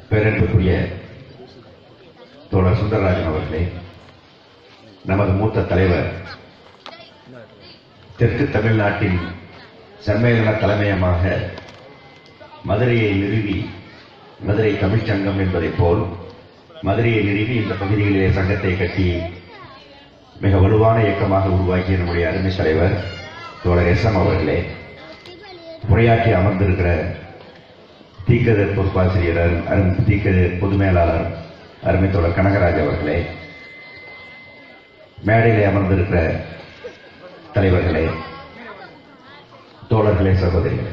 பேரன்புக்குரிய தோழர் சுந்தரராஜன் அவர்களே நமது மூத்த தலைவர் தெற்கு தமிழ்நாட்டின் சம்மேளன தலைமையமாக மதுரையை நிறுவி மதுரை தமிழ்ச் சங்கம் என்பதைப் போல் மதுரையை நிறுவி இந்த பகுதிகளிலே சங்கத்தை கட்டி மிக வலுவான இயக்கமாக உருவாக்கிய நம்முடைய அருமை தலைவர் தோழர் எஸ் எம் அவர்களே உரையாற்றி அமர்ந்திருக்கிற தீக்கதிர் பொறுப்பாசிரியர் அரும் அரும் தீக்கதிர் பொது மேலாளர் அருமை தோழர் கனகராஜ் அவர்களே மேடையிலே அமர்ந்திருக்கிற தலைவர்களே தோழர்களே சகோதரிகளே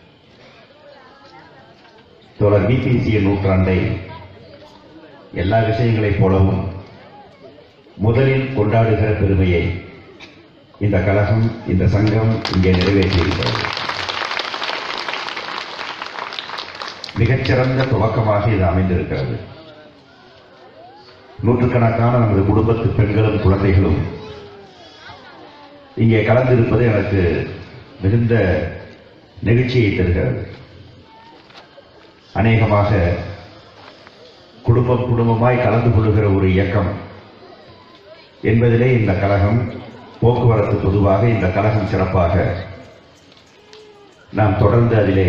தோழர் பிபிசிய நூற்றாண்டை எல்லா விஷயங்களைப் போலவும் முதலில் கொண்டாடுகிற பெருமையை இந்த கழகம் இந்த சங்கம் இங்கே நிறைவேற்றியிருக்கிறது மிகச்சிறந்த துவக்கமாக இது அமைந்திருக்கிறது நூற்றுக்கணக்கான நமது குடும்பத்து பெண்களும் குழந்தைகளும் இங்கே கலந்திருப்பது எனக்கு மிகுந்த நெகிழ்ச்சியை தருகிறது அநேகமாக குடும்பம் குடும்பமாய் கலந்து கொள்ளுகிற ஒரு இயக்கம் என்பதிலே இந்த கழகம் போக்குவரத்து பொதுவாக இந்த கழகம் சிறப்பாக நாம் தொடர்ந்து அதிலே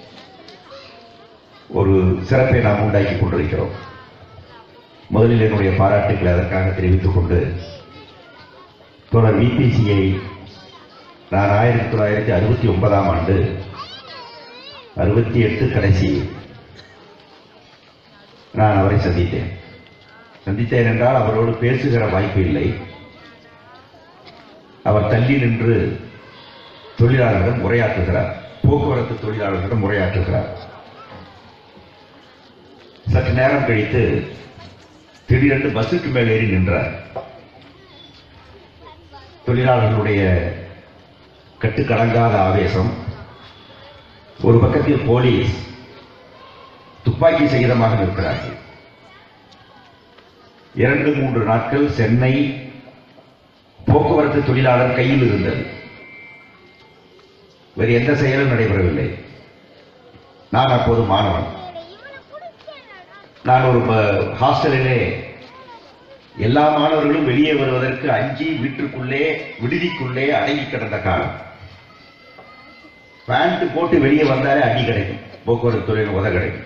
ஒரு சிறப்பை நாம் உண்டாக்கி கொண்டிருக்கிறோம் முதலில் என்னுடைய பாராட்டுக்களை அதற்காக தெரிவித்துக் கொண்டு தோழர் விபிசியை நான் ஆயிரத்தி தொள்ளாயிரத்தி அறுபத்தி ஒன்பதாம் ஆண்டு அறுபத்தி எட்டு கடைசி நான் அவரை சந்தித்தேன் சந்தித்தேன் என்றால் அவரோடு பேசுகிற வாய்ப்பு இல்லை அவர் தள்ளி நின்று தொழிலாளர்களிடம் உரையாற்றுகிறார் போக்குவரத்து தொழிலாளர்களிடம் உரையாற்றுகிறார் சற்று நேரம் கழித்து திடீரென்று பஸ்ஸுக்கு மேல் ஏறி நின்றார் தொழிலாளர்களுடைய கட்டுக்கடங்காத ஆவேசம் ஒரு பக்கத்தில் போலீஸ் துப்பாக்கி சகிதமாக நிற்கிறார்கள் இரண்டு மூன்று நாட்கள் சென்னை போக்குவரத்து தொழிலாளர் கையில் இருந்தது வேறு எந்த செயலும் நடைபெறவில்லை நான் அப்போது மாணவன் நான் ஒரு ப- ஹாஸ்டலிலே எல்லா மாணவர்களும் வெளியே வருவதற்கு அஞ்சி வீட்டுக்குள்ளே விடுதிக்குள்ளே அடங்கி கிடந்த காலம் பேண்ட் போட்டு வெளியே வந்தாலே அடி கிடைக்கும் போக்குவரத்து துறையில் உத கிடைக்கும்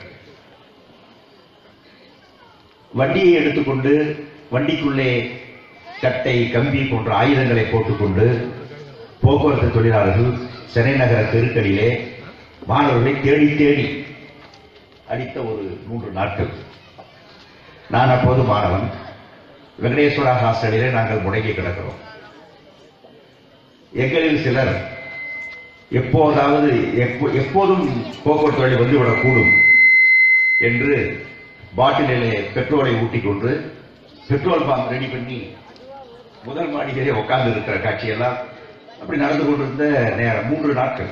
வண்டியை எடுத்துக்கொண்டு வண்டிக்குள்ளே கட்டை கம்பி போன்ற ஆயுதங்களை போட்டுக்கொண்டு போக்குவரத்து தொழிலாளர்கள் சென்னை நகர தெருக்களிலே மாணவர்களை தேடி தேடி அடித்த ஒரு மூன்று நாட்கள் நான் அப்போது மாணவன் வெங்கடேஸ்வரா ஹாஸ்டலிலே நாங்கள் முடங்கி கிடக்கிறோம் எங்களில் சிலர் எப்போதாவது எப்போ- எப்போதும் போக்குவரத்து வழி வந்துவிடக்கூடும் என்று பாட்டிலிலே பெட்ரோலை ஊட்டிக் கொண்டு பெட்ரோல் பாம்பு ரெடி பண்ணி முதல் மாடியிலே உட்கார்ந்து இருக்கிற காட்சியெல்லாம் அப்படி நடந்து கொண்டிருந்த நேரம் மூன்று நாட்கள்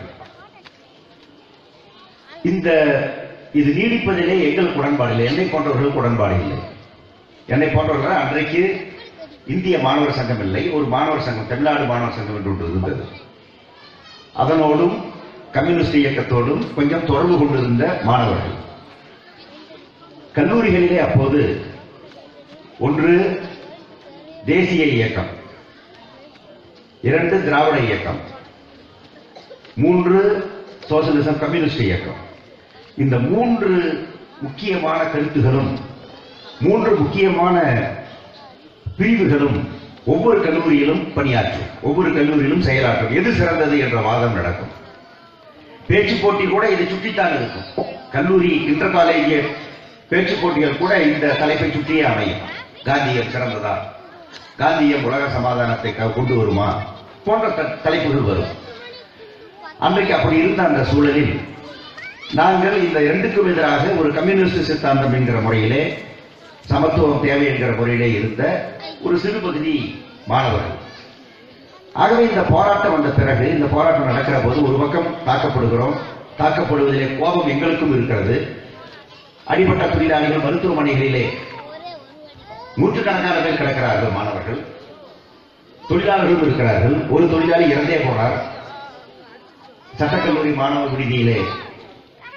இந்த இது நீடிப்பதிலே எங்களுக்கு உடன்பாடு இல்லை என்னை போன்றவர்களுக்கு உடன்பாடு இல்லை என்னை போன்றவர்கள் அன்றைக்கு இந்திய மாணவர் சங்கம் இல்லை ஒரு மாணவர் சங்கம் தமிழ்நாடு மாணவர் சங்கம் என்று ஒன்று இருந்தது அதனோடும் கம்யூனிஸ்ட் இயக்கத்தோடும் கொஞ்சம் தொடர்பு கொண்டிருந்த மாணவர்கள் கல்லூரிகளிலே அப்போது ஒன்று தேசிய இயக்கம் இரண்டு திராவிட இயக்கம் மூன்று சோசலிசம் கம்யூனிஸ்ட் இயக்கம் இந்த மூன்று முக்கியமான கருத்துகளும் மூன்று முக்கியமான பிரிவுகளும் ஒவ்வொரு கல்லூரியிலும் பணியாற்றும் ஒவ்வொரு கல்லூரியிலும் செயலாற்றும் எது சிறந்தது என்ற வாதம் நடக்கும் பேச்சு போட்டி கூட இதை சுற்றித்தான் இருக்கும் கல்லூரி இன்டர் காலேஜ் பேச்சு போட்டிகள் கூட இந்த தலைப்பை சுற்றியே அமையும் காந்தியம் சிறந்ததா காந்தியம் உலக சமாதானத்தை க- கொண்டு வருமா போன்ற த- தலைப்புகள் வரும் அன்றைக்கு அப்படி இருந்த அந்த சூழலில் நாங்கள் இந்த இரண்டுக்கும் எதிராக ஒரு கம்யூனிஸ்ட் சித்தாந்தம் என்கிற முறையிலே சமத்துவம் தேவை என்கிற முறையிலே இருந்த ஒரு சிறு பகுதி மாணவர்கள் ஆகவே இந்த போராட்டம் வந்த பிறகு இந்த போராட்டம் நடக்கிற போது ஒரு பக்கம் தாக்கப்படுகிறோம் தாக்கப்படுவதிலே கோபம் எங்களுக்கும் இருக்கிறது அடிப்பட்ட தொழிலாளிகள் மருத்துவமனைகளிலே நூற்றுக்கணக்கான பேர் கிடக்கிறார்கள் மாணவர்கள் தொழிலாளர்களும் இருக்கிறார்கள் ஒரு தொழிலாளி இறந்தே போனார் சட்டக்கல்லூரி மாணவர் விடுதியிலே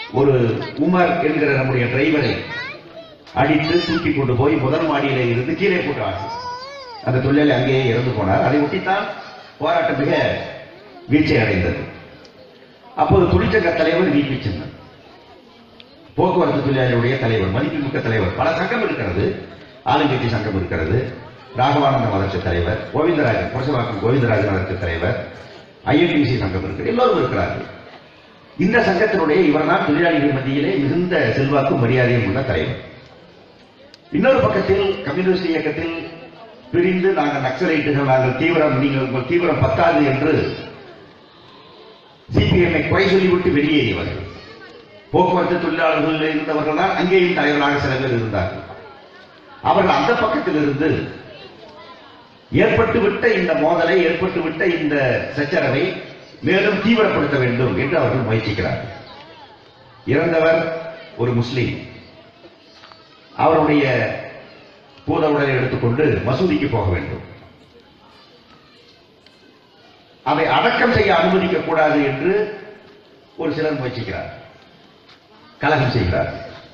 ஒரு உமர் என்கிற நம்முடைய டிரைவரை அடித்து தூக்கி கொண்டு போய் முதல் மாடியில இருந்து கீழே போட்டார்கள் அந்த தொழிலாளி அங்கேயே இறந்து போனார் அதை ஒட்டித்தான் போராட்டம் மிக வீழ்ச்சி அடைந்தது அப்போது தொழிற்சங்க தலைவர் விபி சின்னன் போக்குவரத்து தொழிலாளருடைய தலைவர் மதிப்புமிக்க தலைவர் பல சங்கம் இருக்கிறது ஆளுங்கட்சி சங்கம் இருக்கிறது ராகவானந்த மதர்ச்சி தலைவர் கோவிந்தராஜன் புரசவாக்கம் கோவிந்தராஜன் மதர்ச்சி தலைவர் ஐஎன்டிசி சங்கம் இருக்கு எல்லோரும் இருக்கிறார்கள் இந்த சங்கத்தினுடைய இவர்தான் தொழிலாளிகள் மத்தியிலே மிகுந்த செல்வாக்கும் மரியாதையும் உள்ள தலைவர் இன்னொரு பக்கத்தில் கம்யூனிஸ்ட் இயக்கத்தில் பிரிந்து நாங்கள் நக்சலைட்டுகள் நாங்கள் தீவிரம் நீங்கள் உங்கள் தீவிரம் பத்தாது என்று சிபிஎம்ஐ குறை சொல்லிவிட்டு வெளியேறியவர்கள் போக்குவரத்து தொழிலாளர்கள் இருந்தவர்கள் தான் அங்கேயும் தலைவராக சில பேர் இருந்தார்கள் அவர்கள் அந்த பக்கத்தில் இருந்து ஏற்பட்டுவிட்ட இந்த மோதலை ஏற்பட்டுவிட்ட இந்த சச்சரவை மேலும் தீவிரப்படுத்த வேண்டும் என்று அவர்கள் முயற்சிக்கிறார்கள் இறந்தவர் ஒரு முஸ்லீம் அவருடைய பூத உடலை எடுத்துக்கொண்டு மசூதிக்கு போக வேண்டும் அதை அடக்கம் செய்ய அனுமதிக்க கூடாது என்று ஒரு சிலர் முயற்சிக்கிறார் கலகம் செய்கிறார்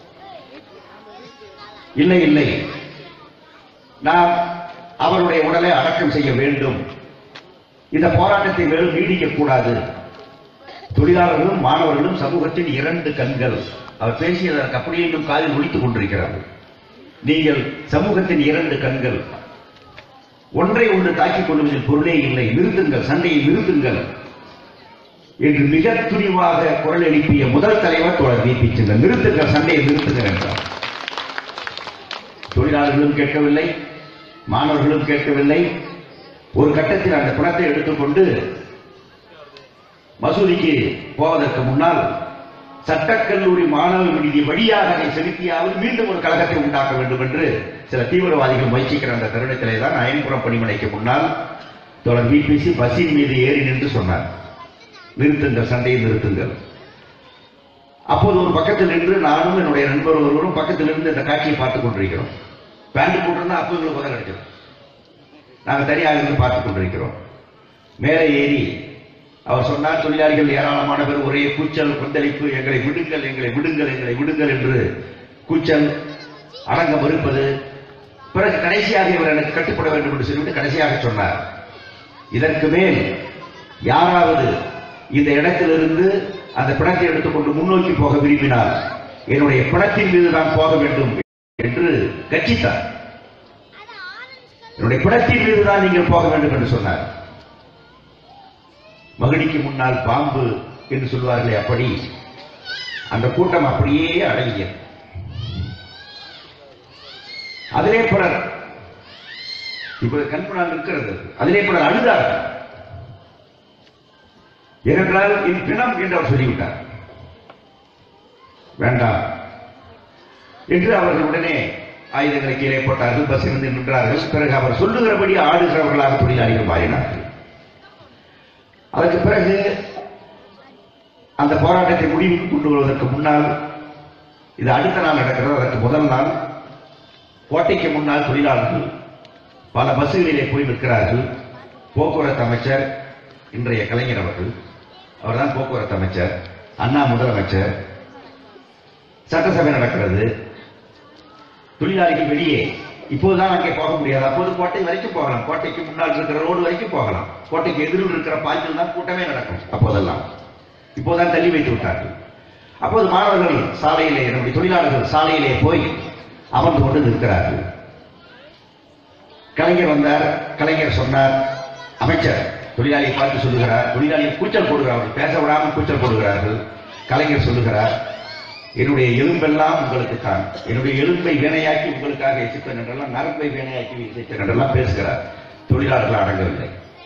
இல்லை இல்லை நாம் அவருடைய உடலை அடக்கம் செய்ய வேண்டும் இந்த போராட்டத்தை மேலும் நீடிக்க கூடாது தொழிலாளர்களும் மாணவர்களும் சமூகத்தின் இரண்டு கண்கள் அவர் பேசியதற்கு அப்படியே இன்னும் காதில் ஒழித்துக் கொண்டிருக்கிறார்கள் நீங்கள் சமூகத்தின் இரண்டு கண்கள் ஒன்றை ஒன்று தாக்கிக் கொள்வதில் பொருளே இல்லை நிறுத்துங்கள் சண்டையை நிறுத்துங்கள் என்று மிக துணிவாக குரல் எழுப்பிய முதல் தலைவர் தோழர் விபி சின்னன் நிறுத்துங்கள் சண்டையை நிறுத்துங்கள் என்றார் தொழிலாளர்களும் கேட்கவில்லை மாணவர்களும் கேட்கவில்லை ஒரு கட்டத்தில் அந்த பணத்தை எடுத்துக்கொண்டு மசூதிக்கு போவதற்கு முன்னால் சட்டக்கல்லூரி மாணவ விடுதி வழியாக அதை செலுத்தியாவது மீண்டும் ஒரு கழகத்தை உண்டாக்க வேண்டும் என்று சில தீவிரவாதிகள் முயற்சிக்கிற அந்த தருணத்திலே தான் அயன்புரம் பணிமனைக்கு முன்னால் தோழர் பிபிசி பஸ்ஸின் மீது ஏறி நின்று சொன்னார் நிறுத்துங்கள் சண்டையை நிறுத்துங்கள் அப்போது ஒரு பக்கத்தில் நின்று நானும் என்னுடைய நண்பர் ஒருவரும் பக்கத்தில் இருந்து இந்த காட்சியை பார்த்துக் கொண்டிருக்கிறோம் பேண்ட் போட்டிருந்தா அப்போ எங்களுக்கு உதவி கிடைச்சிடும் நாங்கள் தனியாக இருந்து பார்த்துக் கொண்டிருக்கிறோம் மேலே ஏறி அவர் சொன்னார் தொழிலாளிகள் ஏராளமான பேர் ஒரே கூச்சல் கொந்தளிப்பு எங்களை விடுங்கள் எங்களை விடுங்கள் எங்களை விடுங்கள் என்று கூச்சல் அடங்க மறுப்பது பிறகு கடைசியாக இவர் எனக்கு கட்டுப்பட வேண்டும் என்று சொல்லிவிட்டு கடைசியாக சொன்னார் இதற்கு மேல் யாராவது இந்த இடத்திலிருந்து அந்த பிணத்தை எடுத்துக்கொண்டு முன்னோக்கி போக விரும்பினால் என்னுடைய பிணத்தின் மீது நான் போக வேண்டும் என்று கட்சித்தார் என்னுடைய பிணத்தின் மீது தான் நீங்கள் போக வேண்டும் என்று சொன்னார் மகிழிக்கு முன்னால் பாம்பு என்று சொல்வார்களே அப்படி அந்த கூட்டம் அப்படியே அடங்கியது அதிலே பலர் இப்போது கண்புணால் இருக்கிறது அதிலே பலர் அழுதார்கள் ஏனென்றால் என் பிணம் என்று அவர் சொல்லிவிட்டார் வேண்டாம் என்று அவர்கள் உடனே ஆயுதங்களை கீழே போட்டார்கள் பஸ் இருந்து நின்றார்கள் பிறகு அவர் சொல்லுகிறபடி ஆடுகிறவர்களாக தொழிலாளிகள் மாறினார்கள் அதற்கு பிறகு அந்த போராட்டத்தை முடிவுக்கு கொண்டு வருவதற்கு முன்னால் இது அடுத்த நாள் நடக்கிறது அதற்கு முதல் நாள் கோட்டைக்கு முன்னால் தொழிலாளர்கள் பல பஸ்களிலே போய் நிற்கிறார்கள் போக்குவரத்து அமைச்சர் இன்றைய கலைஞர் அவர்கள் அவர்தான் போக்குவரத்து அமைச்சர் அண்ணா முதலமைச்சர் சட்டசபை நடக்கிறது தொழிலாளிகள் வெளியே இப்போதுதான் அங்கே போக முடியாது அப்போது கோட்டை வரைக்கும் போகலாம் கோட்டைக்கு முன்னால் இருக்கிற ரோடு வரைக்கும் போகலாம் கோட்டைக்கு எதிரில் இருக்கிற பாய்ச்சல் தான் கூட்டமே நடக்கும் அப்போதெல்லாம் இப்போதான் தள்ளி வைத்து விட்டார்கள் அப்போது மாணவர்கள் சாலையிலே நம்முடைய தொழிலாளர்கள் சாலையிலே போய் அமர்ந்து கொண்டு நிற்கிறார்கள் கலைஞர் வந்தார் கலைஞர் சொன்னார் அமைச்சர் தொழிலாளியை பார்த்து சொல்லுகிறார் தொழிலாளியை கூச்சல் போடுகிறார்கள் பேச விடாமல் கூச்சல் போடுகிறார்கள் கலைஞர் சொல்லுகிறார் என்னுடைய எலும்பெல்லாம் உங்களுக்கு தான் என்னுடைய எலும்பை வேணையாக்கி உங்களுக்காக இசைப்பேன் என்றெல்லாம் நரம்பை வேணையாக்கி இசைப்பேன் என்றெல்லாம் பேசுகிறார் தொழிலாளர்கள் அடங்கவில்லை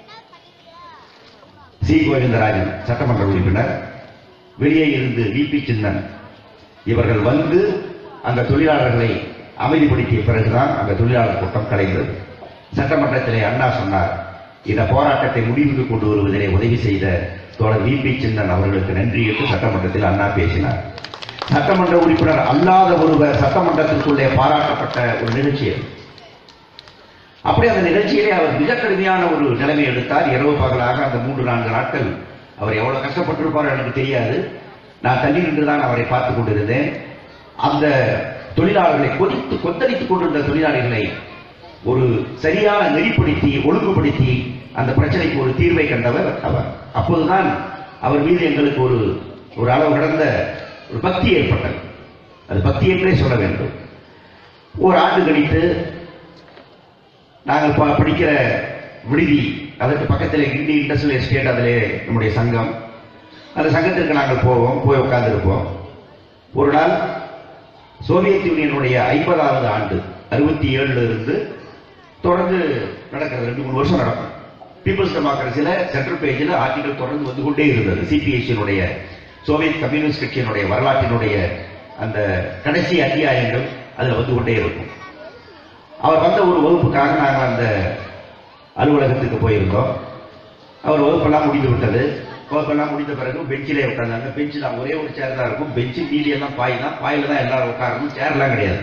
சி கோவிந்தராஜன் சட்டமன்ற உறுப்பினர் வெளியே இருந்து விபி சின்னன் இவர்கள் வந்து அந்த தொழிலாளர்களை அமைதிப்படுத்திய பிறகுதான் அந்த தொழிலாளர் கூட்டம் கலைந்தது சட்டமன்றத்திலே அண்ணா சொன்னார் இந்த போராட்டத்தை முடிவுக்கு கொண்டு வருவதிலே உதவி செய்த தோழர் விபி சின்னன் அவர்களுக்கு நன்றி என்று சட்டமன்றத்தில் அண்ணா பேசினார் சட்டமன்ற உறுப்பினர் அல்லாத ஒருவர் சட்டமன்றத்திற்குள்ளே பாராட்டப்பட்ட ஒரு நிகழ்ச்சி அது அப்படி அந்த நிகழ்ச்சியிலே அவர் மிக கடுமையான ஒரு நிலைமை எடுத்தார் இரவு பகலாக அந்த மூன்று நான்கு நாட்கள் அவர் எவ்வளவு கஷ்டப்பட்டிருப்பாரோ எனக்கு தெரியாது நான் தள்ளி நின்றுதான் அவரை பார்த்துக் கொண்டிருந்தேன் அந்த தொழிலாளர்களை கொதித்து கொந்தளித்துக் கொண்டிருந்த தொழிலாளர்களை ஒரு சரியான நெறிப்படுத்தி ஒழுங்குபடுத்தி அந்த பிரச்சனைக்கு ஒரு தீர்வை கண்டவர் அவர் அப்போதுதான் அவர் மீது எங்களுக்கு ஒரு ஒரு அளவு கடந்த ஒரு பக்தி ஏற்பட்டது அது பக்தி என்றே சொல்ல வேண்டும் ஒரு ஆண்டு கழித்து நாங்கள் ப- படிக்கிற விடுதி அதற்கு பக்கத்தில் கிண்டி இண்டஸ்ட்ரியல் எஸ்டேட் அதிலே நம்முடைய சங்கம் அந்த சங்கத்திற்கு நாங்கள் போவோம் போய் உட்கார்ந்திருப்போம் ஒரு நாள் சோவியத் யூனியனுடைய ஐம்பதாவது ஆண்டு அறுபத்தி ஏழுல இருந்து தொடர்ந்து நடக்கிறது ரெண்டு மூணு வருஷம் நடக்கும் பீப்புள்ஸ் டெமோக்ரஸில சென்ட்ரல் பேஜில் ஆர்டிகல் தொடர்ந்து வந்து கொண்டே இருந்தது சிபிஎஸ்சியினுடைய சோவியத் கம்யூனிஸ்ட் கட்சியினுடைய வரலாற்றினுடைய அந்த கடைசி அத்தியாயங்கள் அதுல வந்து கொண்டே இருக்கும் அவர் வந்த ஒரு வகுப்புக்காக நாங்கள் அந்த அலுவலகத்துக்கு போயிருந்தோம் அவர் வகுப்பெல்லாம் முடிந்து விட்டது வகுப்பெல்லாம் முடிந்த பிறகு பெஞ்சிலே உட்கார்ந்தாங்க பெஞ்சு தான் ஒரே ஒரு சேர் தான் இருக்கும் பெஞ்சு மீதி எல்லாம் பாய் தான் பாயில தான் எல்லாரும் உட்காரணும் சேர்லாம் கிடையாது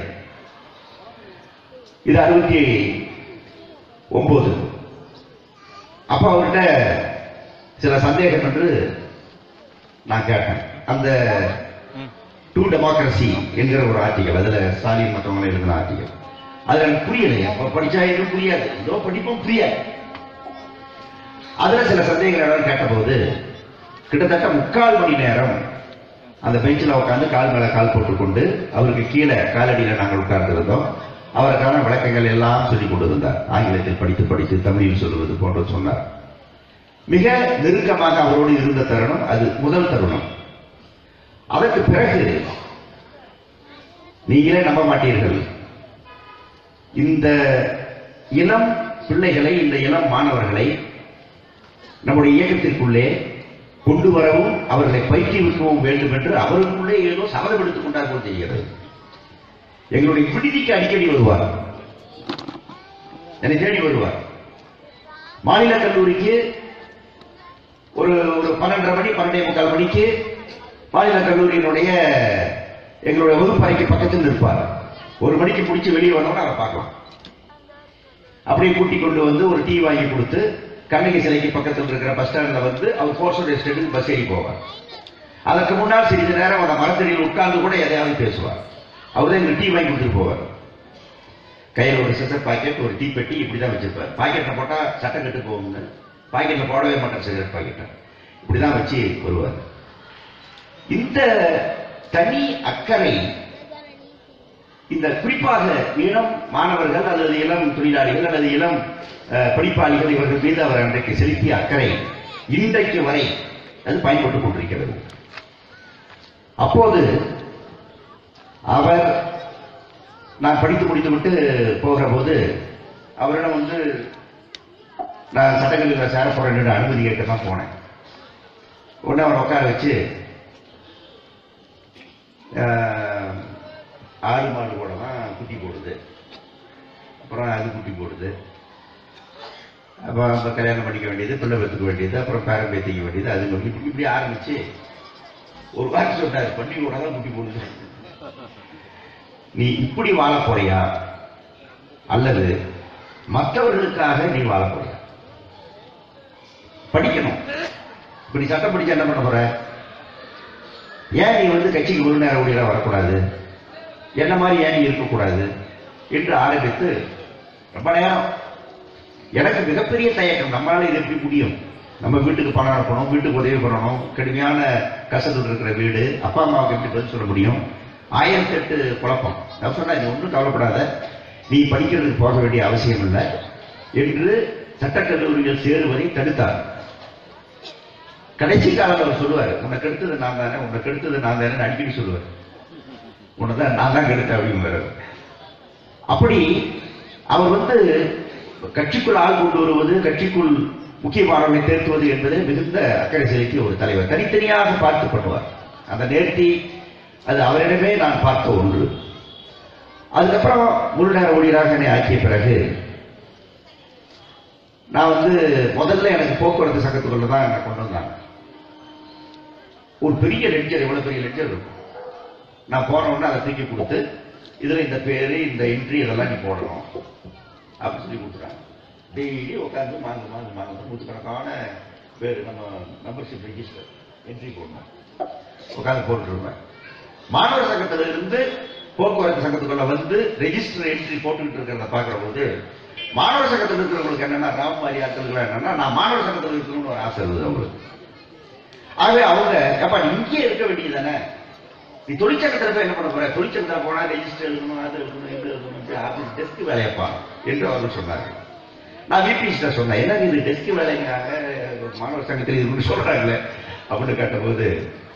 இது அறுபத்தி ஒன்பது அப்ப அவர்கிட்ட சில சந்தேகம் என்று நான் கேட்டேன் அந்த டூ டெமோக்ரஸி என்கிற ஒரு ஆர்டிகல் அதுல ஸ்டாலின் மற்றவங்க எழுதின ஆர்டிகல் அது எனக்கு புரியலையே அப்ப படிச்சா எதுவும் புரியாது ஏதோ படிப்பும் புரியாது அதுல சில சந்தேகங்கள் எல்லாம் கேட்டபோது கிட்டத்தட்ட முக்கால் மணி நேரம் அந்த பெஞ்சில் உட்கார்ந்து கால் மேல கால் போட்டுக்கொண்டு அவருக்கு கீழே காலடியில நாங்கள் உட்கார்ந்திருந்தோம் அவருக்கான விளக்கங்கள் எல்லாம் சொல்லிக் கொண்டிருந்தார் ஆங்கிலத்தில் படித்து படித்து தமிழில் சொல்லுவது போன்று சொன்னார் மிக நெருக்கமாக அவரோடு இருந்த தருணம் அது முதல் தருணம் அதற்கு பிறகு நீங்களே நம்ப மாட்டீர்கள் இந்த இளம் பிள்ளைகளை இந்த இளம் மாணவர்களை நம்முடைய இயக்கத்திற்குள்ளே கொண்டு வரவும் அவர்களை பயிற்றுவிக்கவும் வேண்டும் என்று அவருக்குள்ளே ஏதோ சபதம் எடுத்துக் கொண்டார் போல் தெரிகிறது எங்களுடைய விடுதிக்கு அடிக்கடி வருவார் என்னை தேடி வருவார் மாநில கல்லூரிக்கு ஒரு ஒரு பன்னெண்டரை மணி பன்னெண்டே முக்கால் மணிக்கு மாநில கல்லூரியினுடைய எங்களுடைய வகுப்பறைக்கு பக்கத்தில் நிற்பார் ஒரு மணிக்கு பிடிச்சி வெளியே வந்தோம்னா அவரை பார்க்கலாம் அப்படியே கூட்டி கொண்டு வந்து ஒரு டீ வாங்கி கொடுத்து கண்ணகி சிலைக்கு பக்கத்தில் இருக்கிற பஸ் ஸ்டாண்ட்ல வந்து அவர் ஃபோர்ஸ் எஸ்டேட்டுக்கு பஸ் ஏறி போவார் அதற்கு முன்னால் சிறிது நேரம் அந்த மரத்தடியில் உட்கார்ந்து கூட எதையாவது பேசுவார் அவர் தான் எங்களுக்கு டீ வாங்கி கொடுத்துட்டு போவார் கையில் ஒரு சிசர் பாக்கெட் ஒரு டீ பெட்டி இப்படி தான் வச்சிருப்பார் பாக்கெட்டில் போட்டா சட்டம் கெட்டு போகுங்க பாக்கெட்டில் போடவே மாட்டார் சிகரெட் பாக்கெட்டை இப்படி தான் வச்சு வருவார் இந்த தனி அக்கறை இந்த குறிப்பாக இளம் மாணவர்கள் அல்லது இளம் தொழிலாளிகள் அல்லது இளம் அஹ், படிப்பாளிகள் இவர்கள் மீது அவர் அன்றைக்கு செலுத்திய அக்கறை இன்றைக்கு வரை அது பயன்பட்டுக் கொண்டிருக்கிறது அப்போது அவர் நான் படித்து முடித்துவிட்டு போகிற போது அவரிடம் வந்து நான் சட்டக்கல்லூரியில் சேர போறேன் என்று அனுமதி கேட்க தான் போனேன் உடனே அவரை உட்கார வச்சு ஆஹ், ஆடு மாடு கூட தான் குட்டி போடுது அப்புறம் அது குட்டி போடுது அப்போ நம்ம கல்யாணம் பண்ணிக்க வேண்டியது பிள்ளை பெற்றுக்க வேண்டியது அப்புறம் பேரம் பேத்திக்க வேண்டியது அது இப்படி இப்படி இப்படி ஆரம்பிச்சு ஒரு வாரம் சொன்னார் பண்ணி கூட தான் குட்டி போடுது நீ இப்படி வாழ போறியா அல்லது மற்றவர்களுக்காக நீ வாழ போறியா படிக்கணும் இப்படி சட்டம் படிச்சா என்ன பண்ண போற ஏன் நீ வந்து கட்சிக்கு ஒரு நேரம் ஊழியரா வரக்கூடாது என்ன மாதிரி ஏன் நீ இருக்கக்கூடாது என்று ஆரம்பித்து ரொம்ப நேரம் எனக்கு மிகப்பெரிய தயக்கம் நம்மளால இது எப்படி முடியும் நம்ம வீட்டுக்கு பணம் அனுப்பணும் வீட்டுக்கு உதவி பண்ணணும் கடுமையான கஷ்டத்தில் இருக்கிற வீடு அப்பா அம்மாவுக்கு எப்படி பதில் சொல்ல முடியும் ஆயிரத்தி எட்டு குழப்பம் நான் சொன்னேன் நீ ஒன்றும் கவலைப்படாத நீ படிக்கிறதுக்கு போக வேண்டிய அவசியம் இல்லை என்று சட்டக்கல்லூரியில் சேருவதை தடுத்தார் கடைசி காலத்தில் அவர் சொல்லுவார் உன்னை கெடுத்தது நான் தானே உன்னை கெடுத்தது நான் தானே அடிக்கடி சொல்லுவார் உன்னை தான் நான் தான் கெடுத்தேன் அப்படிங்கிறார் அப்படி அவர் வந்து கட்சிக்குள் ஆள் கொண்டு வருவது கட்சிக்குள் முக்கியமானவர்களை தேர்த்துவது என்பது மிகுந்த அக்கறை செலுத்திய ஒரு தலைவர் தனித்தனியாக பார்த்து பண்ணுவார் அந்த நேர்த்தி அது அவரிடமே நான் பார்த்த ஒன்று அதுக்கப்புறம் முழு நேர ஊழியராக என்னை ஆக்கிய பிறகு நான் வந்து முதல்ல எனக்கு போக்குவரத்து சங்கத்துக்குள்ள தான் என்னை கொண்டு வந்தாங்க ஒரு பெரிய லெட்ஜர் எவ்வளவு பெரிய லெட்ஜர் இருக்கும் நான் போன உடனே அதை தூக்கி கொடுத்து இதுல இந்த பேரு இந்த என்ட்ரி இதெல்லாம் நீ போடணும் அப்படின்னு சொல்லி கொடுத்துறாங்க டெய்லி உட்காந்து மாங்க மாங்க மாங்க நூற்றுக்கணக்கான பேர் நம்ம மெம்பர்ஷிப் ரெஜிஸ்டர் என்ட்ரி போடணும் உட்கார்ந்து போட்டுருப்பேன் மாணவர் சங்கத்துல இருந்து போக்குவரத்து சங்கத்துக்குள்ள வந்து ரெஜிஸ்டர் என்ட்ரி போட்டுக்கிட்டு இருக்கிறத பார்க்கிற போது மாணவர் சங்கத்தில் இருக்கிறவங்களுக்கு என்னன்னா ராமமாரி ஆட்கள் என்னன்னா நான் மாணவர் சங்கத்தில் இருக்கணும்னு ஒரு ஆசை இருந்தது அவங்களுக்கு ஆகவே அவங்க அப்பா நீ இங்கே இருக்க வேண்டியதானே நீ தொழிற்சங்கத்தில் போய் என்ன பண்ண போற தொழிற்சங்கத்தில் போனா ரெஜிஸ்டர் எழுதணும் அது எழுதணும் இது எழுதணும் ஆபீஸ் டெஸ்க் வேலையப்பா என்று அவர்கள் சொன்னார்கள் நான் விபிசிட்ட சொன்னேன் என்ன இது டெஸ்க் வேலைங்கிறாங்க மாணவர் சங்கத்தில் இதுன்னு சொல்றாங்களே அப்படின்னு கேட்டபோது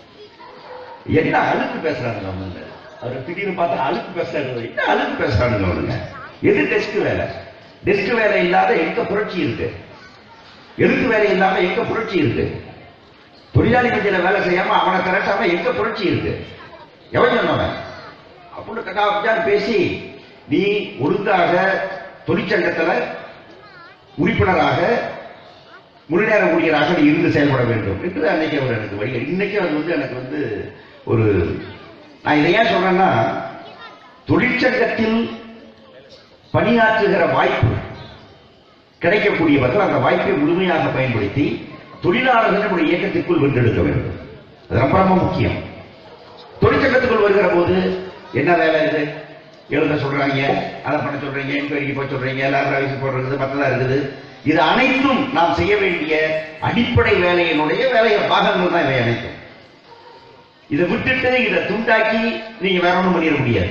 என்ன அழுக்கு பேசுறானுங்க அவங்க அவர் திடீர்னு பார்த்தா அழுக்கு பேசுறாரு என்ன அழுக்கு பேசுறானுங்க அவனுங்க எது டெஸ்க் வேலை டெஸ்க் வேலை இல்லாத எங்க புரட்சி இருக்கு எழுத்து வேலை இல்லாம எங்க புரட்சி இருக்கு தொழிலாளி மத்தியில வேலை செய்யாம அவனை திரட்டாம எங்க புரட்சி இருக்கு எவன் சொன்னவன் அப்படின்னு கட்டாச்சான் பேசி நீ ஒழுங்காக தொழிற்சங்கத்துல உறுப்பினராக முழு நேர ஊழியராக நீ இருந்து செயல்பட வேண்டும் என்று அன்னைக்கு அவர் எனக்கு வழி இன்னைக்கு அது வந்து எனக்கு வந்து ஒரு நான் இதை ஏன் சொல்றேன்னா தொழிற்சங்கத்தில் பணியாற்றுகிற வாய்ப்பு கிடைக்கக்கூடியவர்கள் அந்த வாய்ப்பை முழுமையாக பயன்படுத்தி தொழிலாளர்கள் நம்முடைய இயக்கத்திற்குள் வென்றெடுக்க வேண்டும் அது ரொம்ப ரொம்ப முக்கியம் தொழிற்சங்கத்துக்குள் வருகிற போது என்ன வேலை இது எழுத சொல்றாங்க அதை பண்ண சொல்றீங்க என்கொயரிக்கு போய் சொல்றீங்க லேபரேஷன் போடுறது மற்றதா இருக்குது இது அனைத்தும் நாம் செய்ய வேண்டிய அடிப்படை வேலையினுடைய வேலைய பாகங்கள் தான் இவை அனைத்தும் இதை விட்டுட்டு இதை துண்டாக்கி நீங்க வேற ஒண்ணும் பண்ணிட முடியாது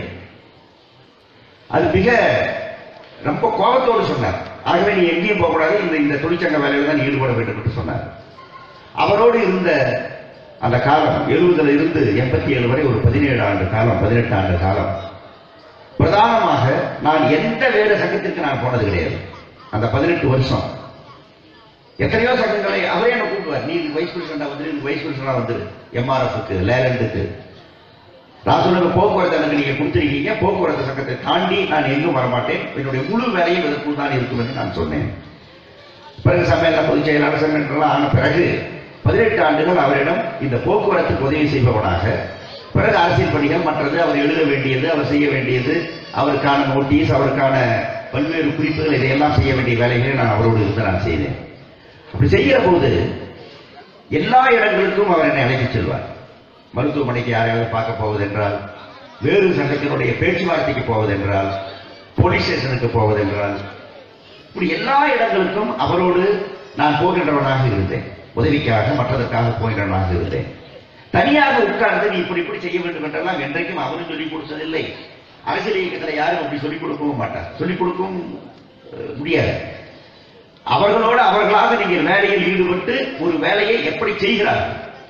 அது மிக ரொம்ப கோபத்தோடு சொன்னார் ஆகவே நீ எங்கேயும் போகக்கூடாது இந்த இந்த தொழிற்சங்க வேலையில தான் நீ ஈடுபட வேண்டும் என்று சொன்னார் அவரோடு இருந்த அந்த காலம் எழுபதுல இருந்து எண்பத்தி ஏழு வரை ஒரு பதினேழு ஆண்டு காலம் பதினெட்டு ஆண்டு காலம் பிரதானமாக நான் எந்த வேறு சங்கத்திற்கு நான் போனது கிடையாது அந்த பதினெட்டு வருஷம் எத்தனையோ சங்கங்களை அவரே என்ன கூப்பிடுவார் நீ வைஸ் பிரசிடண்டா வந்துரு நீ வைஸ் பிரசிடண்டா வந்துரு எம்ஆர்எஃப்க்கு லேலண்டுக்கு நான் சொன்னது போக்குவரத்து எனக்கு நீங்க கொடுத்திருக்கீங்க போக்குவரத்து சங்கத்தை தாண்டி நான் எங்கும் வரமாட்டேன் என்னுடைய முழு வேலையும் இதற்குள் தான் இருக்கும் என்று நான் சொன்னேன் பிறகு சமையல பொதுச் செயலாளர் சங்கம் ஆன பிறகு பதினெட்டு ஆண்டுகள் அவரிடம் இந்த போக்குவரத்துக்கு உதவி செய்பவனாக பிறகு அரசியல் பணிகள் மற்றது அவர் எழுத வேண்டியது அவர் செய்ய வேண்டியது அவருக்கான நோட்டீஸ் அவருக்கான பல்வேறு குறிப்புகள் இதையெல்லாம் செய்ய வேண்டிய வேலைகளை நான் அவரோடு இருந்து நான் செய்தேன் அப்படி செய்கிற போது எல்லா இடங்களுக்கும் அவர் என்னை அழைத்துச் செல்வார் மருத்துவமனைக்கு யாரையாவது பார்க்க போவது என்றால் வேறு சங்கத்தினுடைய பேச்சுவார்த்தைக்கு போவது என்றால் போலீஸ் ஸ்டேஷனுக்கு போவது என்றால் இப்படி எல்லா இடங்களுக்கும் அவரோடு நான் போகின்றவனாக இருந்தேன் உதவிக்காக மற்றதற்காக போகின்றவனாக இருந்தேன் தனியாக உட்கார்ந்து நீ இப்படி இப்படி செய்ய வேண்டும் என்றெல்லாம் என்றைக்கும் அவரும் சொல்லிக் கொடுத்ததில்லை அரசியல் இயக்கத்தில் யாரும் அப்படி சொல்லிக் கொடுக்கவும் மாட்டார் சொல்லிக் கொடுக்கவும் அஹ், முடியாது அவர்களோடு அவர்களாக நீங்கள் வேலையில் ஈடுபட்டு ஒரு வேலையை எப்படி செய்கிறார்கள்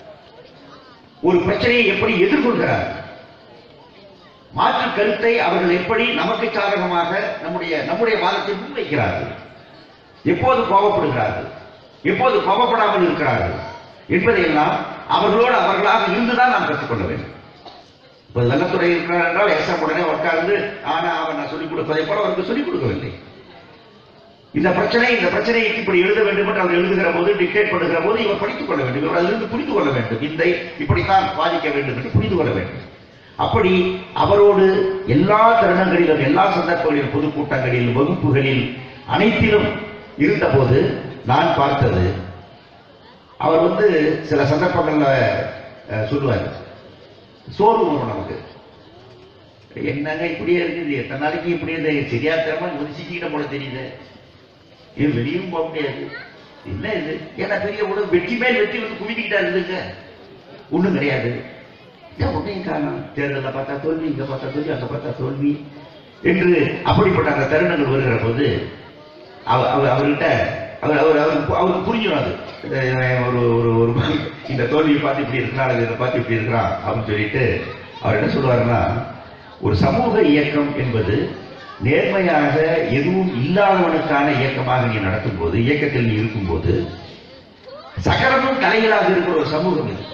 ஒரு பிரச்சனையை எப்படி எதிர்கொள்கிறார்கள் மாற்று கருத்தை அவர்கள் எப்படி நமக்கு சாதகமாக நம்முடைய நம்முடைய வாதத்தை முன்வைக்கிறார்கள் எப்போது கோபப்படுகிறார்கள் எப்போது கோபப்படாமல் இருக்கிறார்கள் என்பதையெல்லாம் அவர்களோடு அவர்களாக இருந்துதான் நாம் கற்றுக்கொள்ள வேண்டும் இப்ப வெள்ளத்துறை இருக்கிறார் என்றால் எஸ்எம் உடனே உட்கார்ந்து ஆனா அவன் நான் சொல்லிக் கொடுப்பதை போல அவருக்கு சொல்லிக் கொடுக்கவில்லை இந்த பிரச்சனை இந்த பிரச்சனையை இப்படி எழுத வேண்டும் என்று அவர் எழுதுகிற போது டிக்டேட் பண்ணுகிற போது இவர் படித்துக் கொள்ள வேண்டும் இவர் அதிலிருந்து புரிந்து கொள்ள வேண்டும் இந்த இப்படித்தான் பாதிக்க வேண்டும் என்று புரிந்து கொள்ள வேண்டும் அப்படி அவரோடு எல்லா தருணங்களிலும் எல்லா சந்தர்ப்பங்களிலும் பொதுக்கூட்டங்களில் வகுப்புகளில் அனைத்திலும் இருந்தபோது நான் பார்த்தது அவர் வந்து சில சந்தர்ப்பங்கள்ல அஹ், சொல்லுவார் சோறு வரும் நமக்கு என்னங்க இப்படியே இருக்குது எத்தனை நாளைக்கு இப்படியே இந்த சரியா திறமை ஒரு சிக்கிட்ட போல தெரியுது இது வெளியும் போக முடியாது என்ன இது ஏன்னா பெரிய உடம்பு வெட்டி மேல் வெட்டி வந்து குவிக்கிட்டா இருந்துங்க ஒண்ணும் கிடையாது ஏன் ஒன்றையும் காரணம் தேர்தலில் பார்த்தா தோல்வி இங்க பார்த்தா தோல்வி அங்க பார்த்தா தோல்வி என்று அப்படிப்பட்ட அந்த தருணங்கள் வருகிற போது அவ- அவ- அவர்கிட்ட அவர் அவர் அவருக்கு அவருக்கு புரிஞ்சிடும் அது இந்த இவன் ஒரு ஒரு ஒரு இந்த தோல்வியை பார்த்து இப்படி இருக்கிறான் அல்லது இதை பார்த்து இப்படி இருக்கிறான் அப்படின்னு சொல்லிட்டு அவர் என்ன சொல்லுவாருன்னா ஒரு சமூக இயக்கம் என்பது நேர்மையாக எதுவும் இல்லாதவனுக்கான இயக்கமாக நீ நடத்தும் போது இயக்கத்தில் நீ இருக்கும்போது சகலமும் தலைகளாக இருக்கிற ஒரு சமூகம் இது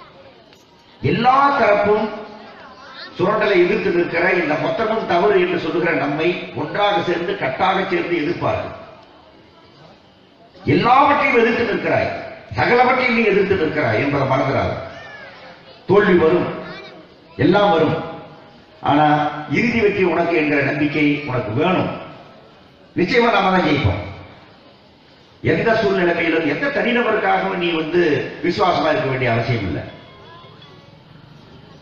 எல்லா தரப்பும் சுரண்டலை எதிர்த்து நிற்கிற இந்த மொத்தமும் தவறு என்று சொல்லுகிற நம்மை ஒன்றாக சேர்ந்து கட்டாக சேர்ந்து எதிர்ப்பார்கள் எல்லாவற்றையும் எதிர்த்து நிற்கிறாய் சகலவற்றையும் நீ எதிர்த்து நிற்கிறாய் என்பதை மறந்துடாது தோல்வி வரும் எல்லாம் வரும் ஆனா இறுதி வெற்றி உனக்கு என்கிற நம்பிக்கை உனக்கு வேணும் நிச்சயமா நாம தான் ஜெயிப்போம் எந்த சூழ்நிலையிலும் எந்த தனிநபருக்காகவும் நீ வந்து விசுவாசமா இருக்க வேண்டிய அவசியம் இல்லை